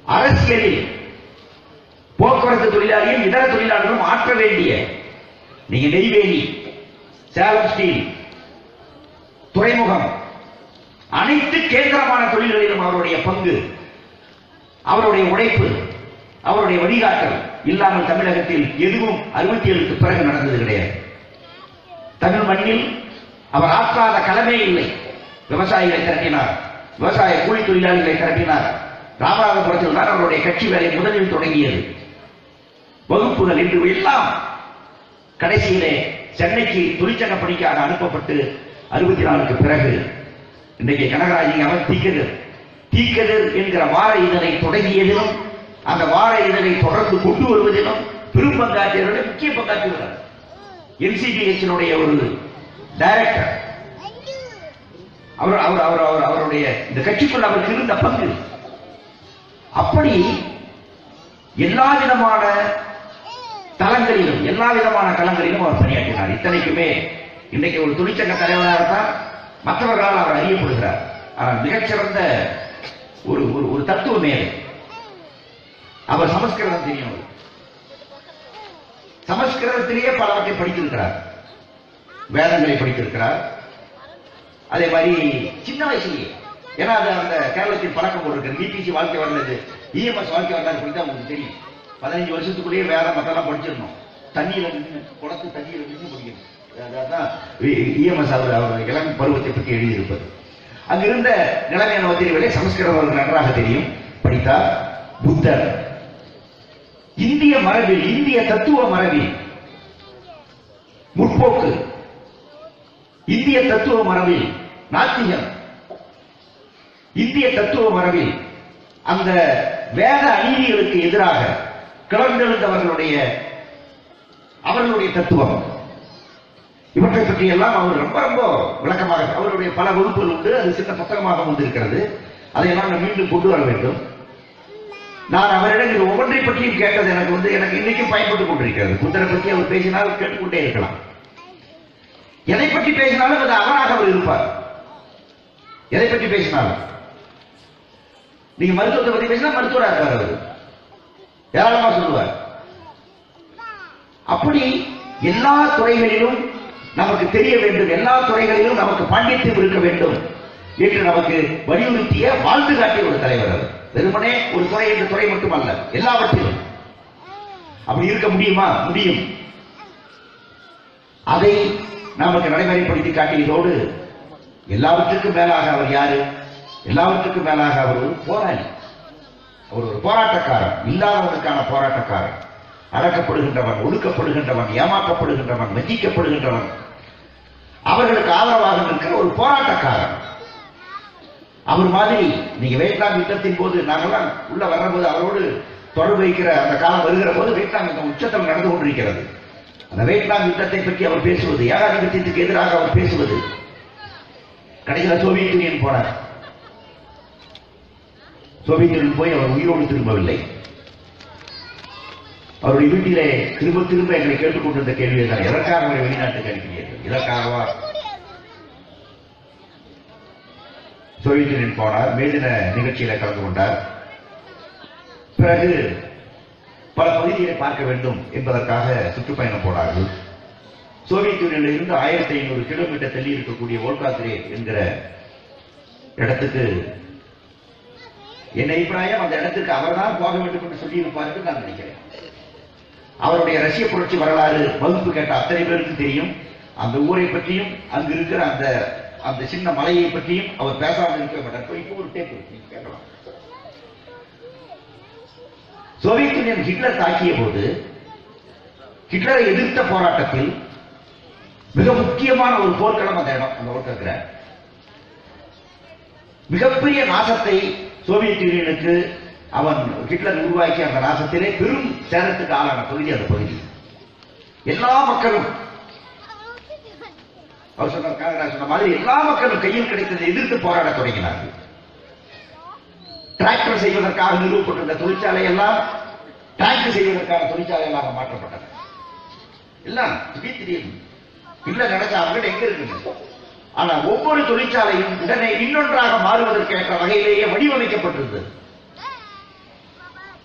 அரசியலில் போக்குவரத்து தொழிலாளியும் இதர தொழிலாளர்களும் ஆற்ற வேண்டிய நீங்க நெய்வேலி சேலம் ஸ்டீல் துறைமுகம் அனைத்து கேந்திரமான தொழில்களிலும் அவருடைய பங்கு அவருடைய உழைப்பு அவருடைய வழிகாட்டல் இல்லாமல் தமிழகத்தில் எதுவும் அறுபத்தி ஏழுக்கு பிறகு நடந்தது கிடையாது தமிழ் மண்ணில் அவர் ஆற்றாத கடமை இல்லை விவசாயிகளை திரட்டினார் விவசாய கூலி தொழிலாளிகளை திரட்டினார் ராமநாதபுரத்தில் தான் அவருடைய கட்சி வேலை முதலில் தொடங்கியது வகுப்புகள் இன்று எல்லாம் கடைசியிலே சென்னைக்கு தொழிற்சங்க பணிக்காக அனுப்பப்பட்டு அறுபத்தி நாலுக்கு பிறகு இன்றைக்கு கனகராஜிங்க அவர் தீக்கதிர் தீக்கதிர் என்கிற வார இதழை தொடங்கியதிலும் அந்த வார இதழை தொடர்ந்து கொண்டு வருவதிலும் பெரும் பங்காற்றியவர்கள் முக்கிய பங்காற்றுகிறார் என்சிபிஎச்சினுடைய ஒரு டைரக்டர் அவர் அவர் அவர் அவர் அவருடைய இந்த கட்சிக்குள் அவருக்கு இருந்த பங்கு அப்படி எல்லா விதமான தளங்களிலும் எல்லா விதமான களங்களிலும் அவர் பணியாற்றினார் இத்தனைக்குமே இன்றைக்கு ஒரு தொழிற்சங்க தலைவராக இருந்தால் மற்றவர்களால் அவர் அறியப்படுகிறார் ஆனால் மிகச்சிறந்த ஒரு ஒரு ஒரு தத்துவ மேதை அவர் சமஸ்கிருதம் தெரியும் அவருக்கு. சமஸ்கிருதத்திலேயே பலவற்றை படித்திருக்கிறார் வேதங்களை படித்திருக்கிறார் அதே மாதிரி சின்ன வயசுலயே ஏன்னா அது அந்த கேரளத்தில் பழக்கம் போட்டிருக்கு பிபிசி வாழ்க்கை வரலது இஎம்எஸ் வாழ்க்கை வரலாறு குறித்து உங்களுக்கு தெரியும் பதினஞ்சு வருஷத்துக்குள்ளேயே வேதம் மத்தெல்லாம் படிச்சிடணும் தண்ணியில நின்று குளத்து தண்ணியில நின்று படிக்கணும் அதான் இஎம்எஸ் அவர் அவர் இளம் பருவத்தை பற்றி எழுதியிருப்பது அங்க இருந்த நிலைமையான தெரியவில்லை சமஸ்கிருதம் அவருக்கு நன்றாக தெரியும் படித்தார் புத்தர் இந்திய மரபில் இந்திய தத்துவ மரபில் முற்போக்கு இந்திய தத்துவ மரபில் நாத்திகம் இந்திய தத்துவ மரபில் அந்த வேத அநீதிகளுக்கு எதிராக கிளர்ந்தெழுந்தவர்களுடைய அவர்களுடைய தத்துவம் இவற்றை பற்றி எல்லாம் அவர் ரொம்ப ரொம்ப விளக்கமாக அவருடைய பல வகுப்புகள் உண்டு அது சின்ன புத்தகமாக வந்திருக்கிறது அதையெல்லாம் நான் மீண்டும் கொண்டு வர வேண்டும் நான் அவரிடம் இது ஒவ்வொன்றை பற்றியும் கேட்டது எனக்கு வந்து எனக்கு இன்னைக்கும் பயன்பட்டுக் கொண்டிருக்கிறது புத்தரை பற்றி அவர் பேசினால் கேட்டுக்கொண்டே இருக்கலாம் எதை பற்றி பேசினாலும் அது அவராக அவர் இருப்பார் எதை பற்றி பேசினாலும் நீங்க மருத்துவத்தை பத்தி பேசினா மருத்துவராக இருப்பார் அவர் ஏராளமா சொல்லுவார் அப்படி எல்லா துறைகளிலும் நமக்கு தெரிய வேண்டும் எல்லா துறைகளிலும் நமக்கு பாண்டித்யம் இருக்க வேண்டும் என்று நமக்கு வலியுறுத்திய வாழ்ந்து காட்டிய ஒரு தலைவர் அவர் வெறுமனே ஒரு துறை என்ற துறை மட்டுமல்ல எல்லாவற்றிலும் அப்படி இருக்க முடியுமா முடியும் அதை நமக்கு நடைமுறைப்படுத்தி காட்டியதோடு எல்லாவற்றுக்கும் மேலாக அவர் யாரு எல்லாவற்றுக்கும் மேலாக அவர் ஒரு போராளி அவர் ஒரு போராட்டக்காரன் இல்லாதவனுக்கான போராட்டக்காரன் அடக்கப்படுகின்றவன் ஒடுக்கப்படுகின்றவன் ஏமாற்றப்படுகின்றவன் வஞ்சிக்கப்படுகின்றவன் அவர்களுக்கு ஆதரவாக நிற்கிற ஒரு போராட்டக்காரன் அவர் மாதிரி நீங்க வியட்நாம் யுத்தத்தின் போது நாங்கெல்லாம் உள்ள வர்றபோது அவரோடு தொடர்பு வைக்கிற அந்த காலம் வருகிற போது வியட்நாம் யுத்தம் உச்சத்தில் நடந்து கொண்டிருக்கிறது அந்த வியட்நாம் யுத்தத்தை பற்றி அவர் பேசுவது ஏகாதிபத்தியத்துக்கு எதிராக அவர் பேசுவது கடைசியில் சோவியத் யூனியன் போனார் சோவியத் யூனியன் போய் அவர் உயிரோடு திரும்பவில்லை அவருடைய வீட்டிலே திரும்ப திரும்ப எங்களை கேட்டுக்கொண்டிருந்த கேள்வியை தான் எதற்காக அவரை வெளிநாட்டுக்கு அனுப்பினீர்கள் இதற்காகவா சோவியத் யூனியன் போனார் மேதின நிகழ்ச்சியில கலந்து கொண்டார் பிறகு பல பகுதிகளை பார்க்க வேண்டும் என்பதற்காக சுற்றுப்பயணம் போனார்கள் சோவியத் யூனியனில் இருந்து ஆயிரத்தி ஐநூறு கிலோமீட்டர் தள்ளி இருக்கக்கூடிய ஓல்காத்ரே என்கிற இடத்துக்கு என் அபிப்பிராயம் அந்த இடத்துக்கு அவர்தான் போக வேண்டும் என்று சொல்லியிருப்பார் என்று நான் நினைக்கிறேன் அவருடைய ரஷ்ய புரட்சி வரலாறு வகுப்பு கேட்ட அத்தனை பேருக்கு தெரியும் அந்த ஊரை பற்றியும் அங்கு இருக்கிற அந்த அந்த சின்ன மலையை பற்றியும் அவர் பேசாமல் இருக்க மாட்டார் இப்ப இப்போ ஒரு டேப் இருக்கு நீங்க கேட்கலாம் சோவியத் யூனியன் ஹிட்லர் தாக்கிய போது ஹிட்லரை எதிர்த்த போராட்டத்தில் மிக முக்கியமான ஒரு போர்க்களம் அந்த இடம் அந்த ஓட்டுக்கிற மிகப்பெரிய நாசத்தை சோவியத் யூனியனுக்கு அவன் ஹிட்லர் உருவாக்கிய அந்த நாசத்திலே பெரும் சேதத்துக்கு ஆளான பகுதி அந்த பகுதி எல்லா மக்களும் அவர் சொன்ன காமராஜ் சொன்ன மாதிரி எல்லா மக்களும் கையில் கிடைத்ததை எதிர்த்து போராட தொடங்கினார்கள் டிராக்டர் செய்வதற்காக நிறுவப்பட்டிருந்த தொழிற்சாலை எல்லாம் டிராக்டர் செய்வதற்கான தொழிற்சாலைகளாக மாற்றப்பட்டன எல்லாம் திடீர் திடீர்னு இல்ல நினைச்ச அவர்கள் எங்க இருக்குங்க ஆனா ஒவ்வொரு தொழிற்சாலையும் உடனே இன்னொன்றாக மாறுவதற்கு ஏற்ற வகையிலேயே வடிவமைக்கப்பட்டிருந்தது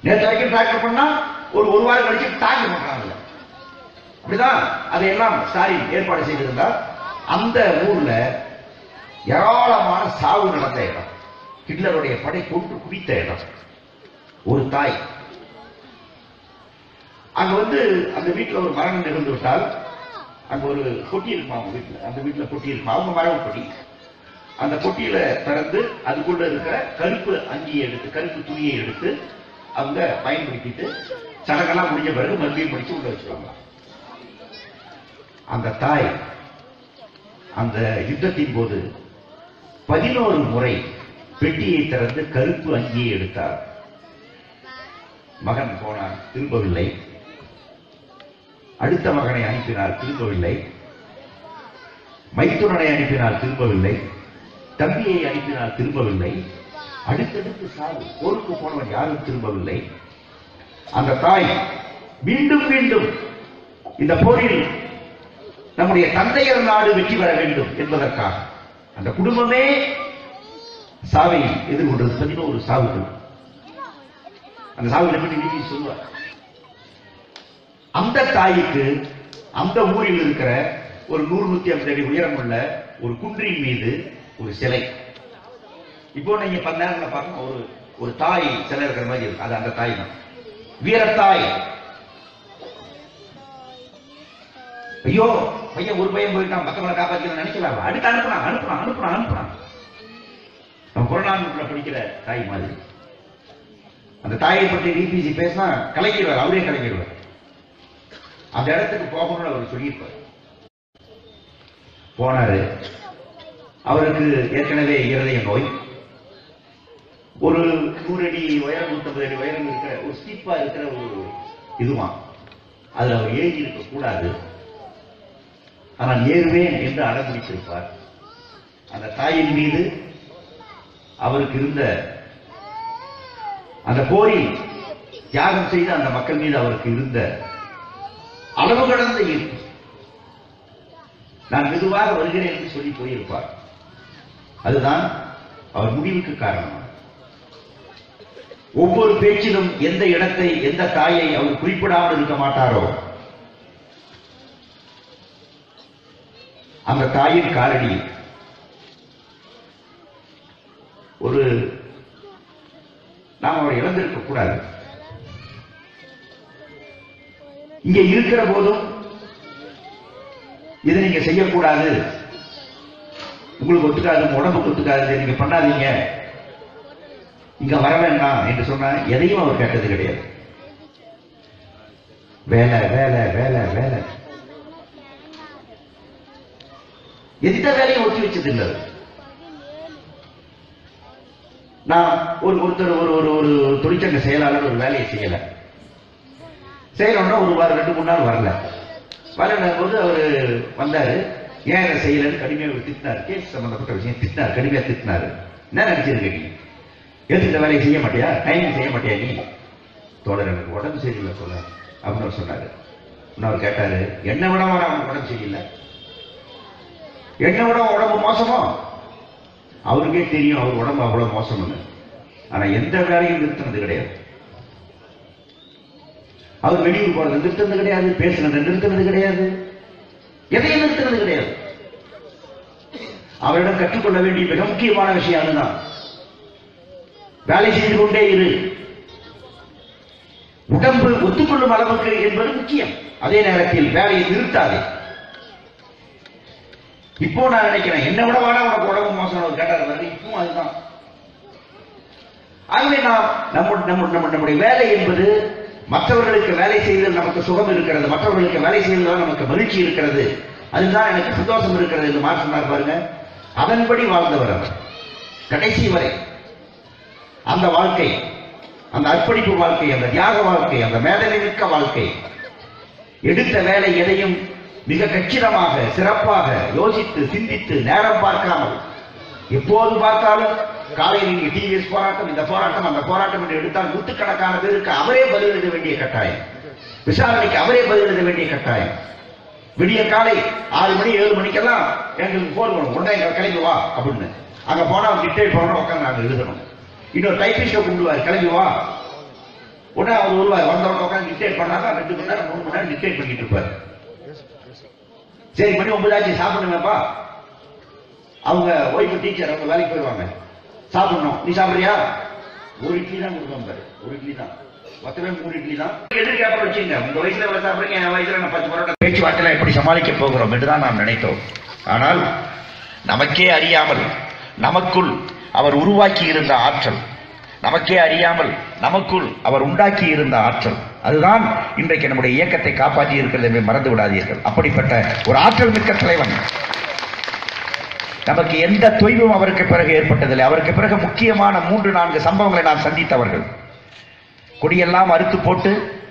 நேற்று வரைக்கும் டிராக்டர் பண்ணா ஒரு ஒரு வாரம் கழிச்சு டாக்டர் பண்றாங்க அப்படிதான் அதையெல்லாம் ஸ்டாலின் ஏற்பாடு செய்திருந்தார் அந்த ஊர்ல ஏராளமான சாவு நடந்த இடம் ஹிட்லருடைய படை கொண்டு குவித்த இடம் ஒரு தாய் அங்க வந்து அந்த வீட்டுல ஒரு மரணம் நிகழ்ந்து விட்டால் அங்க ஒரு பொட்டி இருக்குமா அவங்க வீட்டுல அந்த வீட்டுல பொட்டி இருக்குமா அவங்க மரபு பொட்டி அந்த பொட்டியில திறந்து அதுக்குள்ள இருக்கிற கருப்பு அங்கியை எடுத்து கருப்பு துணியை எடுத்து அவங்க பயன்படுத்திட்டு சடங்கெல்லாம் முடிஞ்ச பிறகு மறுபடியும் முடிச்சு உள்ள வச்சுருவாங்க அந்த தாய் அந்த யுத்தத்தின் போது பதினோரு முறை பெட்டியை திறந்து கருப்பு அங்கியை எடுத்தார் மகன் போனான் திரும்பவில்லை அடுத்த மகனை அனுப்பினார் திரும்பவில்லை மைத்துனனை அனுப்பினார் திரும்பவில்லை தம்பியை அனுப்பினார் திரும்பவில்லை அடுத்தடுத்து சாவு போருக்கு போனவன் யாரும் திரும்பவில்லை அந்த தாய் மீண்டும் மீண்டும் இந்த போரில் நம்முடைய தந்தையர் நாடு வெற்றி பெற வேண்டும் என்பதற்காக அந்த குடும்பமே சாவை எதிர்கொண்டது பதினோரு சாவுகள் அந்த சாவுகளை பற்றி நீதி சொல்வார் அந்த தாய்க்கு அந்த ஊரில் இருக்கிற ஒரு நூறு நூத்தி ஐம்பது அடி உயரமுள்ள ஒரு குன்றின் மீது ஒரு சிலை இப்போ நீங்க பல நேரங்களில் பார்க்கணும் ஒரு ஒரு தாய் சிலை இருக்கிற மாதிரி இருக்கு அது அந்த தாய் தான் வீரத்தாய் ஐயோ பையன் ஒரு பையன் போயிட்டான் மத்தவங்களை காப்பாற்றணும் நினைக்கலாம் அடுத்து அனுப்புறான் அனுப்புறான் அனுப்புறான் அனுப்புறான் நம்ம புறநானூற்றுல படிக்கிற தாய் மாதிரி அந்த தாயை பற்றி டிபிசி பேசினா கலங்கிடுவார் அவரே கலங்கிடுவார் அந்த இடத்துக்கு போகணும்னு அவர் சொல்லியிருப்பார் போனாரு அவருக்கு ஏற்கனவே இருதய நோய் ஒரு நூறு அடி உயரம் நூத்தம்பது அடி உயரம் இருக்கிற ஒரு ஸ்டீப்பா இருக்கிற ஒரு இதுவான் அதுல அவர் ஏறி இருக்க கூடாது ஆனால் ஏறுவேன் என்று அடம்பிடித்திருப்பார் அந்த தாயின் மீது அவருக்கு இருந்த அந்த போரில் தியாகம் செய்த அந்த மக்கள் மீது அவருக்கு இருந்த அளவு கடந்த ஈர்ப்பு நான் மெதுவாக வருகிறேன் என்று சொல்லி போயிருப்பார் அதுதான் அவர் முடிவுக்கு காரணம் ஒவ்வொரு பேச்சிலும் எந்த இடத்தை எந்த தாயை அவர் குறிப்பிடாமல் இருக்க மாட்டாரோ அந்த தாயின் காலடி ஒரு நாம் அவரை இழந்திருக்க கூடாது இங்க இருக்கிற போதும் இதை நீங்க செய்யக்கூடாது உங்களுக்கு ஒத்துக்காது உங்க உடம்புக்கு ஒத்துக்காது இதை நீங்க பண்ணாதீங்க இங்க வர வேண்டாம் என்று சொன்னா எதையும் அவர் கேட்டது கிடையாது வேலை வேலை வேலை வேலை எந்த வேலையும் ஒத்தி வச்சது இல்லை அவர். நான் ஒரு ஒருத்தர் ஒரு ஒரு ஒரு தொழிற்சங்க செயலாளர் ஒரு வேலையை செய்யல செய்யறோம்னா ஒரு வாரம் ரெண்டு மூணு நாள் வரல வரல போது அவரு வந்தாரு ஏன் இதை செய்யலன்னு கடுமையாக அவர் திட்டினார் கேஸ் சம்பந்தப்பட்ட விஷயம் திட்டினார் கடுமையா திட்டினாரு என்ன நினைச்சிருக்க நீ எதுக்கு இந்த வேலையை செய்ய மாட்டியா டைம் செய்ய மாட்டியா நீ தோழர் எனக்கு உடம்பு சரியில்லை சொல்ல அப்படின்னு அவர் சொன்னாரு இன்னும் அவர் கேட்டாரு என்ன விட வர அவனுக்கு உடம்பு சரியில்லை என்ன விட அவன் உடம்பு மோசமோ அவருக்கே தெரியும் அவர் உடம்பு அவ்வளவு மோசம்னு ஆனா எந்த வேலையும் நிறுத்தினது கிடையாது அவர் வெளியூர் போறது நிறுத்தினது கிடையாது பேசுனதை நிறுத்தினது கிடையாது எதையும் நிறுத்தினது கிடையாது அவரிடம் கற்றுக்கொள்ள வேண்டிய மிக முக்கியமான விஷயம் அதுதான் வேலை செய்து கொண்டே இரு உடம்பு ஒத்துக்கொள்ளும் அளவுக்கு என்பது முக்கியம் அதே நேரத்தில் வேலையை நிறுத்தாதே இப்போ நான் நினைக்கிறேன் என்ன விட வாடா உனக்கு உடம்பு மோசம் அவர் கேட்டார் பாருங்க இப்பவும் அதுதான் ஆகவே நாம் நம்ம நம்ம நம்ம நம்முடைய வேலை என்பது மற்றவர்களுக்கு வேலை செய்தல் நமக்கு சுகம் இருக்கிறது மற்றவர்களுக்கு வேலை செய்ததால் நமக்கு மகிழ்ச்சி இருக்கிறது அதுதான் எனக்கு சந்தோஷம் இருக்கிறது என்று மார்க் சொன்னார் பாருங்க அதன்படி வாழ்ந்தவர் அவர் கடைசி வரை அந்த வாழ்க்கை அந்த அர்ப்பணிப்பு வாழ்க்கை அந்த தியாக வாழ்க்கை அந்த மேதனை மிக்க வாழ்க்கை எடுத்த வேலை எதையும் மிக கச்சிதமாக சிறப்பாக யோசித்து சிந்தித்து நேரம் பார்க்காமல் எப்போது பார்த்தாலும் காலையில் இங்கே டிவிஎஸ் போராட்டம் இந்த போராட்டம் அந்த போராட்டம் என்று எடுத்தால் நூற்றுக்கணக்கான பேருக்கு அவரே பதில் எழுத வேண்டிய கட்டாயம் விசாரணைக்கு அவரே பதில் எழுத வேண்டிய கட்டாயம் விடிய காலை ஆறு மணி ஏழு மணிக்கெல்லாம் எங்களுக்கு போன் பண்ணும் உடனே எங்க கிளம்பி வா அப்படின்னு அங்க போனா டிக்டேட் பண்ணணும் உட்காந்து நாங்க எழுதணும் இன்னொரு டைபிஸ்ட கூப்பிடுவார் கிளம்பி வா உடனே அவர் வருவார் வந்தவங்க உட்காந்து டிக்டேட் பண்ணாங்க ரெண்டு மணி நேரம் மூணு மணி நேரம் டிக்டேட் பண்ணிட்டு இருப்பார் சரி மணி ஒன்பதாச்சு சாப்பிடுங்கப்பா அவங்க ஒய்ஃபு டீச்சர் அவங்க வேலைக்கு போயிடுவாங்க சாப்பிடணும் நீ சாப்பிடுறியா ஒரு இட்லி தான் கொடுப்பாங்க பாரு ஒரு இட்லி தான் மொத்தமே மூணு இட்லி தான் எதிர்காப்ப வச்சுங்க உங்க வயசுல எவ்வளவு சாப்பிடுறீங்க என் வயசுல நான் பத்து பரோட்டா பேச்சுவார்த்தையில எப்படி சமாளிக்க போகிறோம் என்றுதான் நாம் நினைத்தோம் ஆனால் நமக்கே அறியாமல் நமக்குள் அவர் உருவாக்கி இருந்த ஆற்றல் நமக்கே அறியாமல் நமக்குள் அவர் உண்டாக்கி இருந்த ஆற்றல் அதுதான் இன்றைக்கு நம்முடைய இயக்கத்தை காப்பாற்றி இருக்கிறது என்பதை மறந்து விடாதீர்கள் அப்படிப்பட்ட ஒரு ஆற்றல் மிக்க தலைவன் நமக்கு எந்த தொய்வும் அவருக்கு பிறகு ஏற்பட்டதில்லை அவருக்கு பிறகு முக்கியமான மூன்று நான்கு சம்பவங்களை நாம் சந்தித்தவர்கள் கொடியெல்லாம் அறுத்து போட்டு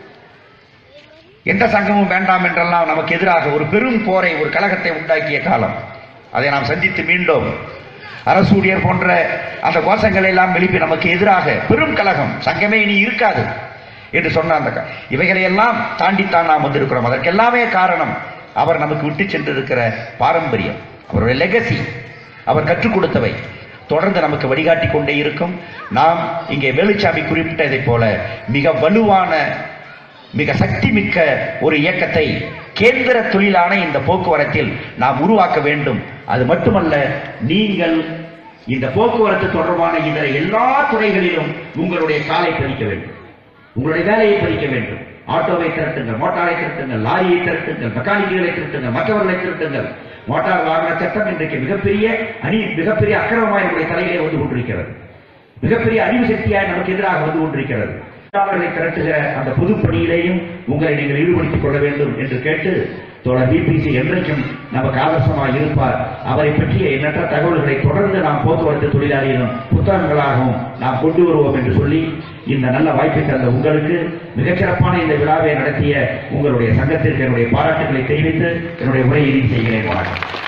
எந்த சங்கமும் வேண்டாம் என்றெல்லாம் நமக்கு எதிராக ஒரு பெரும் போரை ஒரு கழகத்தை உண்டாக்கிய காலம் அதை நாம் சந்தித்து மீண்டோம் அரசூழியர் போன்ற அந்த கோஷங்களை எல்லாம் எழுப்பி நமக்கு எதிராக பெரும் கழகம் சங்கமே இனி இருக்காது என்று சொன்ன அந்த க- இவைகளை எல்லாம் தாண்டித்தான் நாம் வந்திருக்கிறோம் அதற்கெல்லாமே காரணம் அவர் நமக்கு விட்டு சென்றிருக்கிற பாரம்பரியம் அவருடைய லெகசி அவர் கற்றுக் கொடுத்தவை தொடர்ந்து நமக்கு வழிகாட்டி கொண்டே இருக்கும் நாம் இங்கே வேலுச்சாமி குறிப்பிட்டதைப் போல மிக வலுவான மிக சக்தி மிக்க ஒரு இயக்கத்தை கேந்திர தொழிலான இந்த போக்குவரத்தில் நாம் உருவாக்க வேண்டும் அது மட்டுமல்ல நீங்கள் இந்த போக்குவரத்து தொடர்பான இதர எல்லா துறைகளிலும் உங்களுடைய காலை பதிக்க வேண்டும் உங்களுடைய வேலையை பதிக்க வேண்டும் ஆட்டோவை திரட்டுங்கள் மோட்டாரை திரட்டுங்கள் லாரியை திரட்டுங்கள் மெக்கானிக்குகளை திரட்டுங்கள் மற்றவர்களை திரட்டுங்கள் மோட்டார் வாகன சட்டம் இன்றைக்கு மிகப்பெரிய அணி மிகப்பெரிய அக்கிரமமாய் நம்முடைய தலையிலே வந்து கொண்டிருக்கிறது மிகப்பெரிய அறிவு சக்தியாய் நமக்கு எதிராக வந்து கொண்டிருக்கிறது தொழிலாளர்களை திரட்டுகிற அந்த பொதுப்பணியிலேயும் உங்களை நீங்கள் ஈடுபடுத்திக் கொள்ள வேண்டும் என்று கேட்டு தோழர் பிபிசி என்றைக்கும் நமக்கு ஆதர்சமாக இருப்பார் அவரை பற்றிய எண்ணற்ற தகவல்களை தொடர்ந்து நாம் போக்குவரத்து தொழிலாளியிலும் புத்தகங்களாகவும் நாம் கொண்டு வருவோம் என்று சொல்லி இந்த நல்ல வாய்ப்பை தந்த உங்களுக்கு மிகச்சிறப்பான இந்த விழாவை நடத்திய உங்களுடைய சங்கத்திற்கு என்னுடைய பாராட்டுகளை தெரிவித்து என்னுடைய உரையை இறுதி செய்கிறேன் வணக்கம்